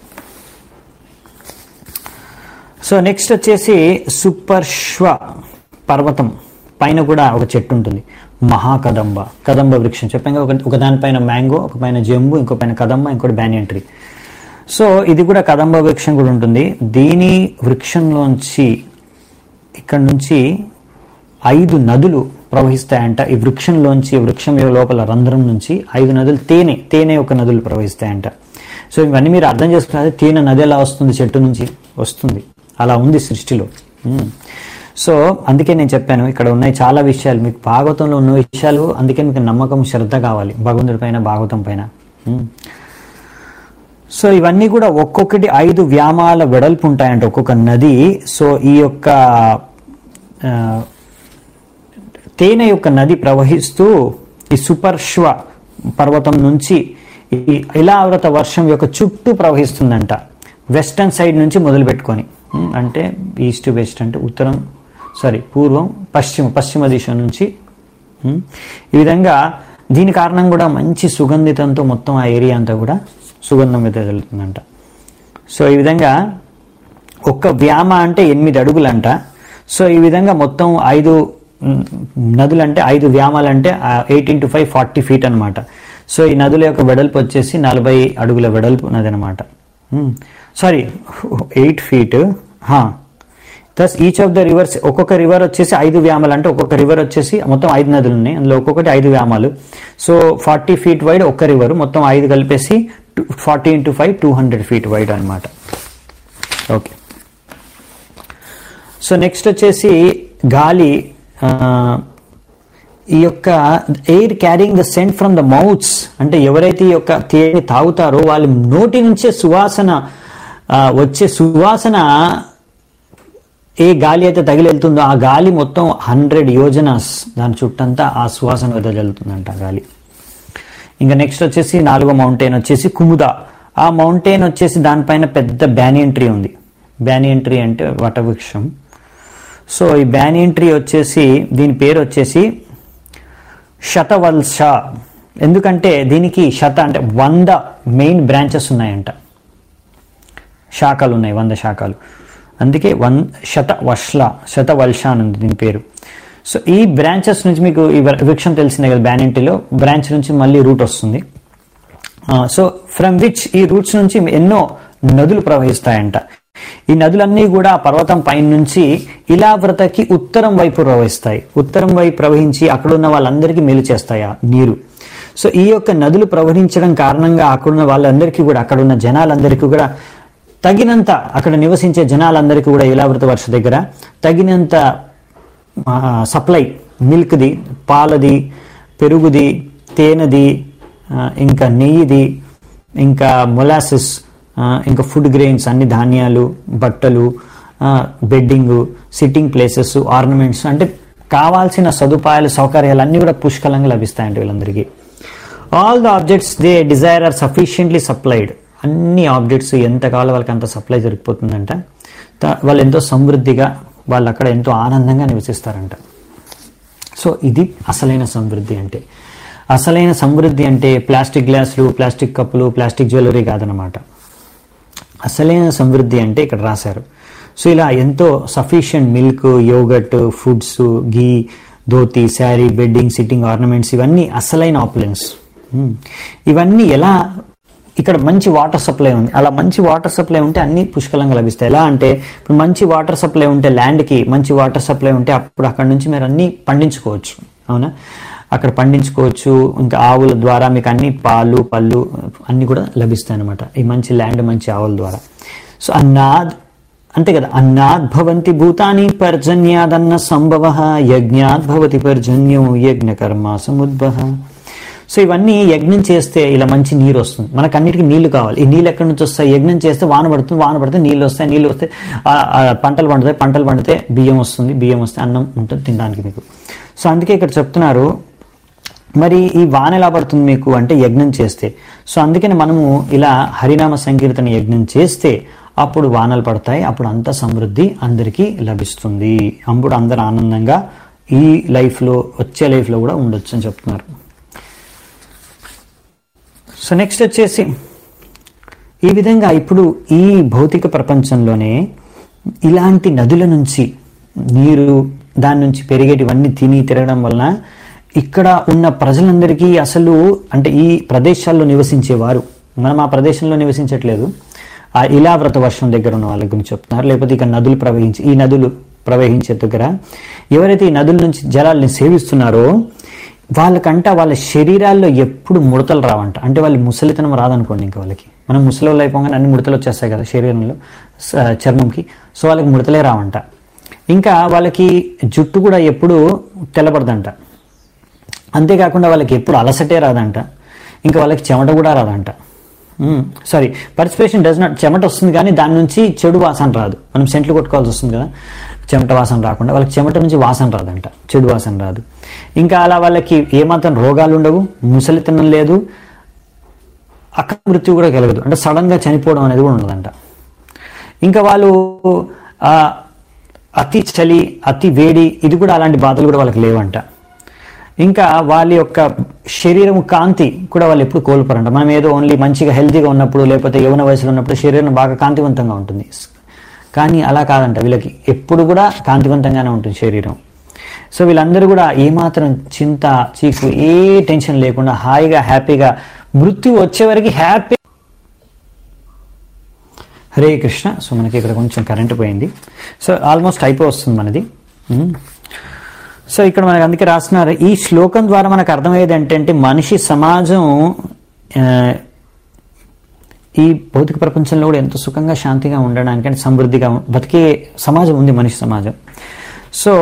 Speaker 1: సో నెక్స్ట్ వచ్చేసి సుపర్శ్వ పర్వతం పైన కూడా ఒక చెట్టు ఉంటుంది మహాకదంబ కదంబ వృక్షం చెప్పాక ఒక ఒక దానిపైన మ్యాంగో ఒక పైన జంబు ఇంకో పైన కదంబ ఇంకోటి బ్యానియన్ ట్రీ సో ఇది కూడా కదంబ వృక్షం కూడా ఉంటుంది దీని వృక్షంలోంచి ఇక్కడ నుంచి ఐదు నదులు ప్రవహిస్తాయంట ఈ వృక్షంలోంచి ఈ వృక్షం యొక్క లోపల రంధ్రం నుంచి ఐదు నదులు తేనె తేనె యొక్క నదులు ప్రవహిస్తాయంట సో ఇవన్నీ మీరు అర్థం చేసుకున్నది తేనె నది ఎలా వస్తుంది చెట్టు నుంచి వస్తుంది అలా ఉంది సృష్టిలో ఉమ్. సో అందుకే నేను చెప్పాను ఇక్కడ ఉన్నాయి చాలా విషయాలు మీకు భాగవతంలో ఉన్న విషయాలు అందుకే మీకు నమ్మకం శ్రద్ధ కావాలి భగవంతుడి పైన భాగవతం పైన ఉమ్. సో ఇవన్నీ కూడా ఒక్కొక్కటి ఐదు వ్యామాల వెడల్పు ఉంటాయంట ఒక్కొక్క నది సో ఈ యొక్క ఆ, తేనె యొక్క నది ప్రవహిస్తూ ఈ సుపర్శ్వ పర్వతం నుంచి ఈ ఇలావ్రత వర్షం యొక్క చుట్టూ ప్రవహిస్తుందంట వెస్టర్న్ సైడ్ నుంచి మొదలు పెట్టుకొని ఉమ్, అంటే ఈస్ట్ వెస్ట్ అంటే ఉత్తరం సారీ పూర్వం పశ్చిమ పశ్చిమ దిశ నుంచి ఉమ్, ఈ విధంగా దీని కారణం కూడా మంచి సుగంధితంతో మొత్తం ఆ ఏరియా అంతా కూడా సుగంధం వెదజల్లుతుందంట సో ఈ విధంగా ఒక్క వ్యామ అంటే ఎనిమిది అడుగులంట సో ఈ విధంగా మొత్తం ఐదు మ్, నదులంటే ఐదు వ్యామాలంటే eight into five forty feet అనమాట సో ఈ నదుల యొక్క వెడల్పు వచ్చేసి నలభై అడుగుల వెడల్పు నది అనమాట sorry eight feet thus each of the rivers ఒక్కొక్క రివర్ వచ్చేసి ఐదు వ్యామాలు అంటే ఒక్కొక్క రివర్ వచ్చేసి మొత్తం ఐదు నదులు ఉన్నాయి అందులో ఒక్కొక్కటి ఐదు వ్యామాలు సో ఫార్టీ ఫీట్ వైడ్ ఒక్క రివర్ మొత్తం ఐదు కలిపేసి forty into five two hundred feet wide అనమాట ఓకే సో నెక్స్ట్ వచ్చేసి గాలి ఆ, ఈ యొక్క air carrying the scent from the mouths అంటే ఎవరైతే ఈ యొక్క తేనె తాగుతారో వాళ్ళ నోటి నుంచే సువాసన ఆ, వచ్చే సువాసన ఏ గాలి అయితే తగిలి వెళ్తుందో ఆ గాలి మొత్తం హండ్రెడ్ యోజనాస్ దాని చుట్టంతా ఆ సువాసన వెదజల్లుతుందంట ఆ గాలి ఇంకా నెక్స్ట్ వచ్చేసి నాలుగో మౌంటైన్ వచ్చేసి కుముద ఆ మౌంటైన్ వచ్చేసి దానిపైన పెద్ద బ్యానియన్ ట్రీ ఉంది బ్యానియన్ ట్రీ అంటే వటవృక్షం సో ఈ బ్యానియన్ ట్రీ వచ్చేసి దీని పేరు వచ్చేసి శతవల్స ఎందుకంటే దీనికి శత అంటే వంద మెయిన్ బ్రాంచెస్ ఉన్నాయంట శాఖలు ఉన్నాయి వంద శాఖలు అందుకే వన్ శత వర్షల శత వల్ష అని ఉంది దీని పేరు సో ఈ బ్రాంచెస్ నుంచి మీకు ఈ వృక్షం తెలిసిందే కదా బ్యానింటిలో బ్రాంచ్ నుంచి మళ్ళీ రూట్ వస్తుంది సో ఫ్రమ్ విచ్ ఈ రూట్స్ నుంచి ఎన్నో నదులు ప్రవహిస్తాయంట ఈ నదులన్నీ కూడా ఆ పర్వతం పైన నుంచి ఇలావ్రతకి ఉత్తరం వైపు ప్రవహిస్తాయి ఉత్తరం వైపు ప్రవహించి అక్కడ ఉన్న వాళ్ళందరికీ మేలు చేస్తాయి ఆ నీరు సో ఈ యొక్క నదులు ప్రవహించడం కారణంగా అక్కడున్న వాళ్ళందరికీ కూడా అక్కడ ఉన్న జనాలందరికీ కూడా తగినంత అక్కడ నివసించే జనాలందరికీ కూడా ఇలావృత వర్ష దగ్గర తగినంత సప్లై మిల్క్ది పాలది పెరుగుది తేనెది ఆ, ఇంకా నెయ్యిది ఇంకా మొలాసిస్ ఇంకా ఫుడ్ గ్రెయిన్స్ అన్ని ధాన్యాలు బట్టలు బెడ్డింగ్ సిట్టింగ్ ప్లేసెస్ ఆర్నమెంట్స్ అంటే కావాల్సిన సదుపాయాలు సౌకర్యాలు అన్నీ కూడా పుష్కలంగా లభిస్తాయంట వీళ్ళందరికీ all the objects they desire are sufficiently supplied అన్ని ఆబ్జెక్ట్స్ ఎంత కావాలో వాళ్ళకి అంత సప్లై జరిగిపోతుందంట త- వాళ్ళు ఎంతో సమృద్ధిగా వాళ్ళు అక్కడ ఎంతో ఆనందంగా నివసిస్తారంట సో ఇది అసలైన సమృద్ధి అంటే అసలైన సమృద్ధి అంటే ప్లాస్టిక్ గ్లాసులు ప్లాస్టిక్ కప్పులు ప్లాస్టిక్ జ్యువెలరీ కాదనమాట అసలైన సమృద్ధి అంటే ఇక్కడ రాశారు సో ఇలా ఎంతో sufficient milk yogurt foods ghee dhoti sari bedding sitting ornaments ఇవన్నీ అసలైన ఆపులెన్స్ ఇవన్నీ ఎలా ఇక్కడ మంచి వాటర్ సప్లై ఉంది అలా మంచి వాటర్ సప్లై ఉంటే అన్ని పుష్కలంగా లభిస్తాయి ఎలా అంటే ఇప్పుడు మంచి వాటర్ సప్లై ఉంటే ల్యాండ్కి మంచి వాటర్ సప్లై ఉంటే అప్పుడు అక్కడ నుంచి మీరు అన్ని పండించుకోవచ్చు అవునా అక్కడ పండించుకోవచ్చు ఇంకా ఆవుల ద్వారా మీకు అన్ని పాలు పళ్ళు అన్ని కూడా లభిస్తాయి అనమాట ఈ మంచి ల్యాండ్ మంచి ఆవుల ద్వారా సో అన్నాద్ అంతే కదా అన్నాద్ భవంతి భూతాని పర్జన్యాదన్న సంభవ యజ్ఞాద్ భవతి పర్జన్యం యజ్ఞ కర్మ సముద్భవ సో ఇవన్నీ యజ్ఞం చేస్తే ఇలా మంచి నీరు వస్తుంది మనకు అన్నిటికీ నీళ్లు కావాలి ఈ నీళ్ళు ఎక్కడి నుంచి వస్తాయి యజ్ఞం చేస్తే వాన పడుతుంది వాన పడితే నీళ్ళు వస్తాయి నీళ్ళు వస్తే ఆ, ఆ, పంటలు పండుతాయి పంటలు పండితే బియ్యం వస్తుంది బియ్యం వస్తే అన్నం ఉంటుంది తినడానికి మీకు సో అందుకే ఇక్కడ చెప్తున్నారు మరి ఈ వాన ఎలా పడుతుంది మీకు అంటే యజ్ఞం చేస్తే సో అందుకని మనము ఇలా హరినామ సంకీర్తన యజ్ఞం చేస్తే అప్పుడు వానలు పడతాయి అప్పుడు అంత సమృద్ధి అందరికీ లభిస్తుంది అప్పుడు అందరు ఆనందంగా ఈ లైఫ్లో వచ్చే లైఫ్లో కూడా ఉండొచ్చు అని చెప్తున్నారు సో నెక్స్ట్ వచ్చేసి ఈ విధంగా ఇప్పుడు ఈ భౌతిక ప్రపంచంలోనే ఇలాంటి నదుల నుంచి నీరు దాని నుంచి పెరిగేటివన్నీ తిని తిరగడం వలన ఇక్కడ ఉన్న ప్రజలందరికీ అసలు అంటే ఈ ప్రదేశాల్లో నివసించేవారు మనం ఆ ప్రదేశంలో నివసించట్లేదు ఆ ఇలావ్రత వర్షం దగ్గర ఉన్న వాళ్ళ గురించి చెప్తున్నారు లేకపోతే ఇక నదులు ప్రవహించి ఈ నదులు ప్రవహించే దగ్గర ఎవరైతే ఈ నదుల నుంచి జలాల్ని సేవిస్తున్నారో వాళ్ళకంట వాళ్ళ శరీరాల్లో ఎప్పుడు ముడతలు రావంట అంటే వాళ్ళు ముసలితనం రాదనుకోండి ఇంకా వాళ్ళకి మనం ముసలి వాళ్ళు అయిపోగానే అన్ని ముడతలు వచ్చేస్తాయి కదా శరీరంలో స- చర్మంకి సో వాళ్ళకి ముడతలే రావంట ఇంకా వాళ్ళకి జుట్టు కూడా ఎప్పుడు తెల్లబడదంట అంతేకాకుండా వాళ్ళకి ఎప్పుడు అలసటే రాదంట ఇంకా వాళ్ళకి చెమట కూడా రాదంట సారీ పర్సిపేషన్ డస్ నాట్ చెమట వస్తుంది కానీ దాని నుంచి చెడు వాసన రాదు మనం సెంట్లు కొట్టుకోవాల్సి వస్తుంది కదా చెమట వాసన రాకుండా వాళ్ళకి చెమట నుంచి వాసన రాదంట చెడు వాసన రాదు ఇంకా అలా వాళ్ళకి ఏమాత్రం రోగాలు ఉండవు ముసలితనం లేదు అక్క మృత్యు కూడా కలగదు అంటే సడన్గా చనిపోవడం అనేది కూడా ఉండదంట ఇంకా వాళ్ళు ఆ, అతి చలి అతి వేడి ఇది కూడా అలాంటి బాధలు కూడా వాళ్ళకి లేవంట ఇంకా వాళ్ళ యొక్క శరీరం కాంతి కూడా వాళ్ళు ఎప్పుడు కోల్పోరంట మనం ఏదో ఓన్లీ మంచిగా హెల్తీగా ఉన్నప్పుడు లేకపోతే యవన వయసులో ఉన్నప్పుడు శరీరం బాగా కాంతివంతంగా ఉంటుంది కానీ అలా కాదంట వీళ్ళకి ఎప్పుడు కూడా కాంతివంతంగానే ఉంటుంది శరీరం సో వీళ్ళందరూ కూడా ఏమాత్రం చింత చీకు ఏ టెన్షన్ లేకుండా హాయిగా హ్యాపీగా మృత్యు వచ్చే వరకు హ్యాపీ హరే కృష్ణ సో మనకి ఇక్కడ కొంచెం కరెంట్ పోయింది సో ఆల్మోస్ట్ అయిపో వస్తుంది మనది ఉమ్. సో ఇక్కడ మనకు అందుకే రాస్తున్నారు ఈ శ్లోకం ద్వారా మనకు అర్థమయ్యేది ఏంటంటే మనిషి సమాజం ఆ, ఈ భౌతిక ప్రపంచంలో కూడా ఎంతో సుఖంగా శాంతిగా ఉండడానికి అంటే సమృద్ధిగా బతికే సమాజం ఉంది మనిషి సమాజం సో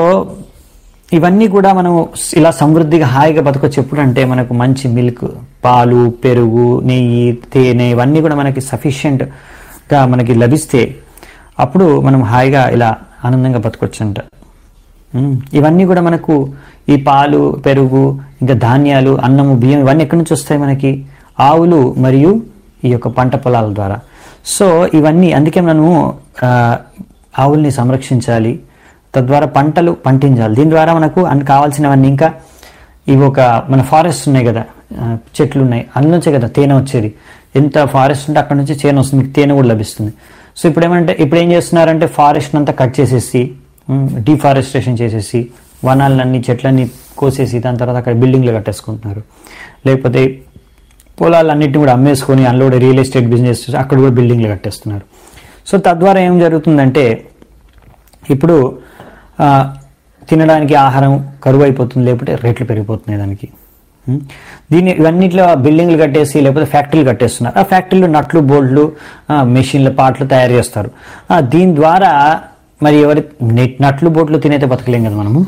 Speaker 1: ఇవన్నీ కూడా మనం ఇలా సమృద్ధిగా హాయిగా బతకొచ్చు ఎప్పుడంటే మనకు మంచి మిల్క్ పాలు పెరుగు నెయ్యి తేనె ఇవన్నీ కూడా మనకి సఫిషియెంట్గా మనకి లభిస్తే అప్పుడు మనం హాయిగా ఇలా ఆనందంగా బతకొచ్చు అంట ఉమ్, ఇవన్నీ కూడా మనకు ఈ పాలు పెరుగు ఇంకా ధాన్యాలు అన్నము బియ్యం ఇవన్నీ ఎక్కడి నుంచి వస్తాయి మనకి ఆవులు మరియు ఈ యొక్క పంట పొలాల ద్వారా సో ఇవన్నీ అందుకే మనము ఆ, ఆవుల్ని సంరక్షించాలి తద్వారా పంటలు పండించాలి దీని ద్వారా మనకు అన్ని కావాల్సినవన్నీ ఇంకా ఇవి ఒక మన ఫారెస్ట్ ఉన్నాయి కదా ఆ, చెట్లు ఉన్నాయి అందులోంచే కదా తేనె వచ్చేది ఎంత ఫారెస్ట్ ఉంటే అక్కడ నుంచి తేనె వస్తుంది మీకు తేనె కూడా లభిస్తుంది సో ఇప్పుడు ఏమంటే ఇప్పుడు ఏం చేస్తున్నారంటే ఫారెస్ట్ అంతా కట్ చేసేసి డిఫారెస్టేషన్ చేసేసి వనాలన్నీ చెట్లన్నీ కోసేసి దాని తర్వాత అక్కడ బిల్డింగ్లు కట్టేసుకుంటున్నారు లేకపోతే పొలాలన్నింటినీ కూడా అమ్మేసుకొని అందులో కూడా రియల్ ఎస్టేట్ బిజినెస్ చేసి అక్కడ కూడా బిల్డింగ్లు కట్టేస్తున్నారు సో తద్వారా ఏం జరుగుతుందంటే ఇప్పుడు ఆ, తినడానికి ఆహారం కరువు అయిపోతుంది లేకపోతే రేట్లు పెరిగిపోతున్నాయి దానికి ఉం? దీన్ని ఇవన్నిట్లో బిల్డింగ్లు కట్టేసి లేకపోతే ఫ్యాక్టరీలు కట్టేస్తున్నారు ఆ ఫ్యాక్టరీలు నట్లు బోల్డ్లు ఆ, మెషిన్ల పార్ట్లు తయారు చేస్తారు ఆ, దీని ద్వారా మరి ఎవరి నెట్- నట్లు బోట్లు తినైతే బతకలేం కదా మనము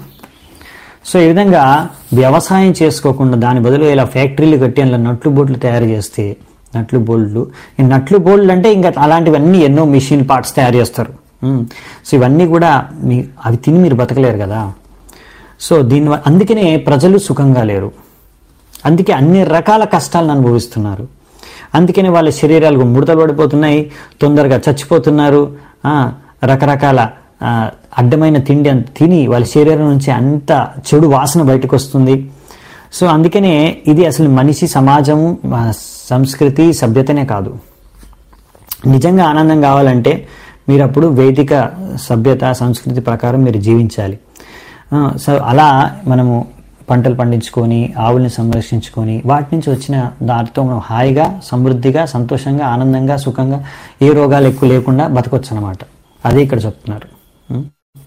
Speaker 1: సో ఈ విధంగా వ్యవసాయం చేసుకోకుండా దాని బదులు ఇలా ఫ్యాక్టరీలు కట్టి అలా నట్లు బోట్లు తయారు చేస్తే నట్లు బోల్డ్లు ఈ నట్లు బోల్డ్లు అంటే ఇంకా అలాంటివన్నీ ఎన్నో మిషన్ పార్ట్స్ తయారు చేస్తారు ఉమ్. సో ఇవన్నీ కూడా మీ అవి తిని మీరు బతకలేరు కదా సో దీని వ- అందుకనే ప్రజలు సుఖంగా లేరు అందుకే అన్ని రకాల కష్టాలను అనుభవిస్తున్నారు అందుకనే వాళ్ళ శరీరాలకు ముడతలు పడిపోతున్నాయి తొందరగా చచ్చిపోతున్నారు ఆ, రకరకాల ఆ, అడ్డమైన తిండి అంత తిని వాళ్ళ శరీరం నుంచి అంత చెడు వాసన బయటకు వస్తుంది సో అందుకనే ఇది అసలు మనిషి సమాజము ఆ, సంస్కృతి సభ్యతనే కాదు నిజంగా ఆనందం కావాలంటే మీరు అప్పుడు వేదిక సభ్యత సంస్కృతి ప్రకారం మీరు జీవించాలి ఆ, సో అలా మనము పంటలు పండించుకొని ఆవుల్ని సంరక్షించుకొని వాటి నుంచి వచ్చిన దాటితో మనం హాయిగా సమృద్ధిగా సంతోషంగా ఆనందంగా సుఖంగా ఏ రోగాలు ఎక్కువ లేకుండా బతకొచ్చు అనమాట అదే ఇక్కడ చెప్తున్నారు ఉం?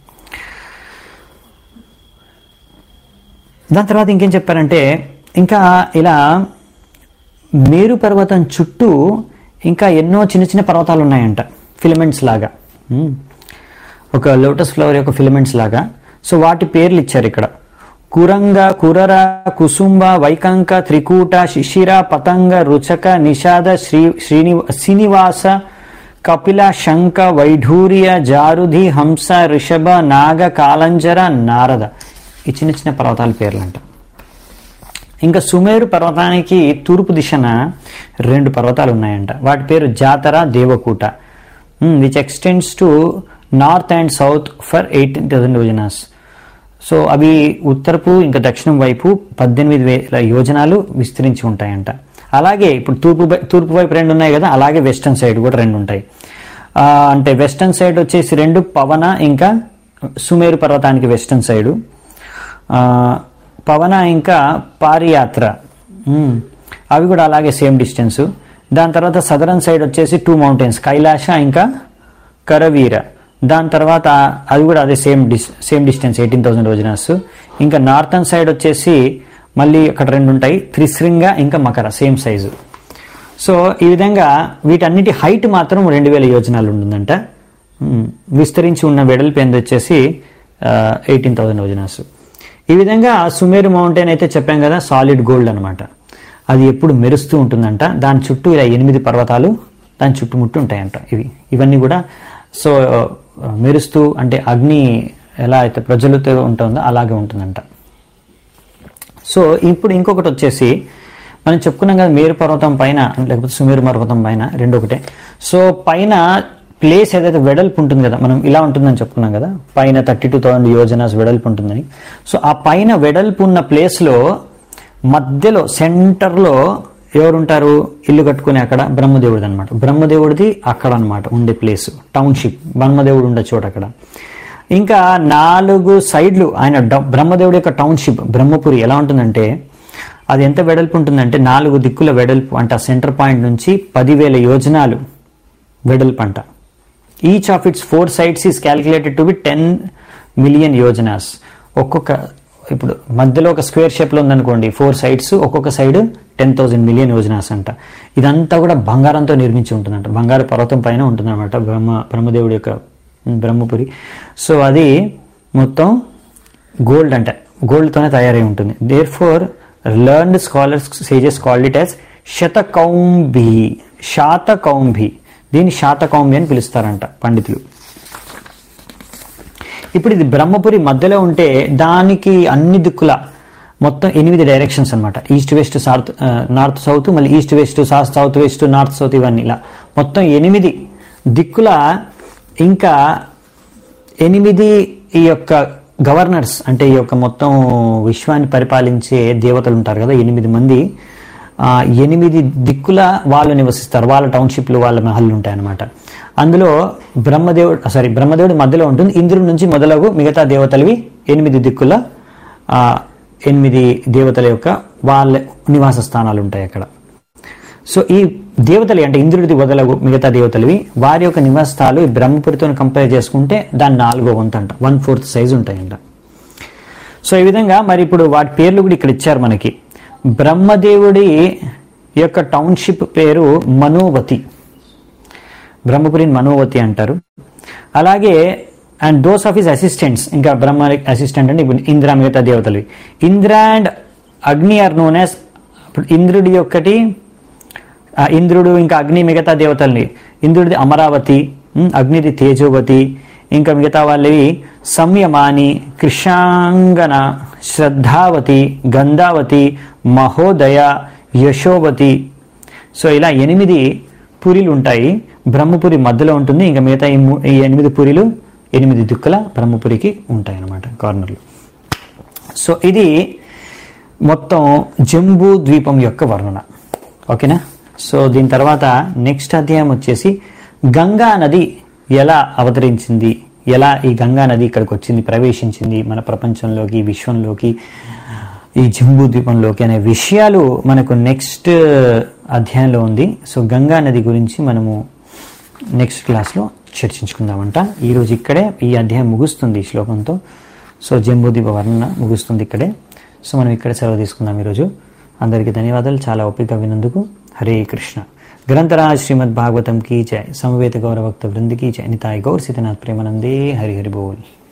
Speaker 1: దాని తర్వాత ఇంకేం చెప్పారంటే ఇంకా ఇలా మేరు పర్వతం చుట్టూ ఇంకా ఎన్నో చిన్న చిన్న పర్వతాలు ఉన్నాయంట ఫిలమెంట్స్ లాగా ఉమ్. ఒక లోటస్ ఫ్లవర్ యొక్క ఫిలమెంట్స్ లాగా సో వాటి పేర్లు ఇచ్చారు ఇక్కడ కురంగ కురర కుసుంబ వైకంక త్రికూట శిశిర పతంగ రుచక నిషాద శ్రీ శ్రీని శ్రీనివాస కపిల శంక వైఢూర్య జారుధి హంస ఋషభ నాగ కాలంజర నారద ఈ చిన్న చిన్న పర్వతాల పేర్లంట ఇంకా సుమేరు పర్వతానికి తూర్పు దిశన రెండు పర్వతాలు ఉన్నాయంట వాటి పేరు Jathara Devakuta which extends to north and south for eighteen thousand yojanas so అవి ఉత్తరపు ఇంకా దక్షిణం వైపు పద్దెనిమిది వేల యోజనాలు విస్తరించి ఉంటాయంట అలాగే ఇప్పుడు తూర్పు వై- తూర్పు వైపు రెండు ఉన్నాయి కదా అలాగే వెస్టర్న్ సైడ్ కూడా రెండు ఉంటాయి ఆ, అంటే వెస్టర్న్ సైడ్ వచ్చేసి రెండు పవన ఇంకా సుమేరు పర్వతానికి వెస్టర్న్ సైడు ఆ, పవన ఇంకా పారియాత్ర ఉమ్, అవి కూడా అలాగే సేమ్ డిస్టెన్స్ దాని తర్వాత సదరన్ సైడ్ వచ్చేసి టూ మౌంటైన్స్ కైలాస ఇంకా కరవీర దాని తర్వాత అది కూడా అదే సేమ్ డిస్ same distance eighteen thousand yojanas ఇంకా నార్థన్ సైడ్ వచ్చేసి మళ్ళీ అక్కడ రెండు ఉంటాయి త్రిశృంగ ఇంకా మకర సేమ్ సైజు సో ఈ విధంగా వీటన్నిటి హైట్ మాత్రం రెండు వేల యోజనాలు ఉంటుందంట ఉమ్, విస్తరించి ఉన్న వెడల్పు ఎంత వచ్చేసి ఎయిటీన్ థౌసండ్ యోజనాస్ ఈ విధంగా సుమేరు మౌంటైన్ అయితే చెప్పాం కదా సాలిడ్ గోల్డ్ అనమాట అది ఎప్పుడు మెరుస్తూ ఉంటుందంట దాని చుట్టూ ఇలా ఎనిమిది పర్వతాలు దాని చుట్టుముట్టు ఉంటాయంట ఇవి ఇవన్నీ కూడా సో ఆ, మెరుస్తూ అంటే అగ్ని ఎలా అయితే ప్రజలతో ఉంటుందో అలాగే ఉంటుందంట సో ఇప్పుడు ఇంకొకటి వచ్చేసి మనం చెప్పుకున్నాం కదా మేరు పర్వతం పైన లేకపోతే సుమేరు పర్వతం పైన రెండు ఒకటే సో పైన ప్లేస్ ఏదైతే వెడల్పు ఉంటుంది కదా మనం ఇలా ఉంటుందని చెప్పుకున్నాం కదా పైన థర్టీ టూ థౌసండ్ యోజనాస్ వెడల్పు ఉంటుందని సో ఆ పైన వెడల్పు ఉన్న ప్లేస్లో మధ్యలో సెంటర్లో ఎవరుంటారు ఇల్లు కట్టుకుని అక్కడ బ్రహ్మదేవుడిది అనమాట బ్రహ్మదేవుడిది అక్కడ అనమాట ఉండే ప్లేస్ టౌన్షిప్ బ్రహ్మదేవుడు ఉండే చోట అక్కడ ఇంకా నాలుగు సైడ్లు ఆయన డ- బ్రహ్మదేవుడి యొక్క టౌన్షిప్ బ్రహ్మపురి ఎలా ఉంటుందంటే అది ఎంత వెడల్పు ఉంటుందంటే నాలుగు దిక్కుల వెడల్పు అంటే ఆ సెంటర్ పాయింట్ నుంచి పదివేల యోజనాలు వెడల్పు అంట each of its four sides is calculated to be ten million yojanas ఒక్కొక్క ఇప్పుడు మధ్యలో ఒక స్క్వేర్ షేప్లో ఉందనుకోండి ఫోర్ సైడ్స్ ఒక్కొక్క side ten thousand million yojanas అంట ఇదంతా కూడా బంగారంతో నిర్మించి ఉంటుందంట బంగారు పర్వతం పైన ఉంటుందన్నమాట బ్రహ్మ బ్రహ్మదేవుడి యొక్క బ్రహ్మపురి సో అది మొత్తం గోల్డ్ అంటే గోల్డ్తోనే తయారై ఉంటుంది therefore learned scholars sages called it as Shatakaumbhi Shatakaumbhi దీన్ని శాతకౌంభి అని పిలుస్తారంట పండితులు ఇప్పుడు ఇది బ్రహ్మపురి మధ్యలో ఉంటే దానికి అన్ని దిక్కుల మొత్తం ఎనిమిది డైరెక్షన్స్ అన్నమాట east west south north south మళ్ళీ east west south south west north south ఇవన్నీ ఇలా మొత్తం ఎనిమిది దిక్కుల ఇంకా ఎనిమిది ఈ యొక్క గవర్నర్స్ అంటే ఈ యొక్క మొత్తం విశ్వాన్ని పరిపాలించే దేవతలు ఉంటారు కదా ఎనిమిది మంది ఆ, ఎనిమిది దిక్కుల వాళ్ళు నివసిస్తారు వాళ్ళ టౌన్షిప్లు వాళ్ళ మహల్లు ఉంటాయి అన్నమాట అందులో బ్రహ్మదేవుడు సారీ బ్రహ్మదేవుడు మధ్యలో ఉంటుంది ఇంద్రుడి నుంచి మొదలగు మిగతా దేవతలవి ఎనిమిది దిక్కుల ఆ, ఎనిమిది దేవతల యొక్క వాళ్ళ నివాస స్థానాలు ఉంటాయి అక్కడ సో ఈ దేవతలు అంటే ఇంద్రుడిది వదలగు మిగతా దేవతలవి వారి యొక్క నివాసాలు ఈ బ్రహ్మపురితో కంపేర్ చేసుకుంటే దాని నాలుగో వంతు అంట వన్ ఫోర్త్ సైజ్ ఉంటాయంట సో ఈ విధంగా మరి ఇప్పుడు వాటి పేర్లు కూడా ఇక్కడ ఇచ్చారు మనకి బ్రహ్మదేవుడి యొక్క టౌన్షిప్ పేరు మనోవతి బ్రహ్మపురిని మనోవతి అంటారు అలాగే and those of his assistants ఇంకా బ్రహ్మ అసిస్టెంట్ అంటే ఇప్పుడు ఇంద్ర మిగతా దేవతలు Indra and Agni are known as ఇప్పుడు ఇంద్రుడి యొక్కటి ఆ ఇంద్రుడు ఇంకా అగ్ని మిగతా దేవతల్ని ఇంద్రుడిది అమరావతి ఉమ్, అగ్నిది తేజోవతి ఇంకా మిగతా వాళ్ళవి సంయమాని కృషాంగన శ్రద్ధావతి గంధావతి మహోదయ యశోవతి సో ఇలా ఎనిమిది పురిలు ఉంటాయి బ్రహ్మపురి మధ్యలో ఉంటుంది ఇంకా మిగతా ఈ ము- ఈ ఎనిమిది పురిలు ఎనిమిది దిక్కుల బ్రహ్మపురికి ఉంటాయి అన్నమాట కార్నర్లు సో ఇది మొత్తం జంబూ ద్వీపం యొక్క వర్ణన ఓకేనా సో దీని తర్వాత నెక్స్ట్ అధ్యాయం వచ్చేసి గంగా నది ఎలా అవతరించింది ఎలా ఈ గంగా నది ఇక్కడికి వచ్చింది ప్రవేశించింది మన ప్రపంచంలోకి విశ్వంలోకి ఈ జంబూ ద్వీపంలోకి అనే విషయాలు మనకు నెక్స్ట్ అధ్యాయంలో ఉంది సో గంగా నది గురించి మనము నెక్స్ట్ క్లాస్లో చర్చించుకుందామంట ఈరోజు ఇక్కడే ఈ అధ్యాయం ముగుస్తుంది ఈ శ్లోకంతో సో జంబూదీప వర్ణన ముగుస్తుంది ఇక్కడే సో మనం ఇక్కడే సెలవు తీసుకుందాం ఈరోజు అందరికీ ధన్యవాదాలు చాలా ఓపిక వినందుకు హరే కృష్ణ గ్రంథరాజ్ శ్రీమద్ భాగవతం కీ జయ సమవేత గౌరవక్త వృంది కీ జయ నితాయ్ గౌర్ సీతనాథ్ ప్రేమానందే హరి హరి బోల్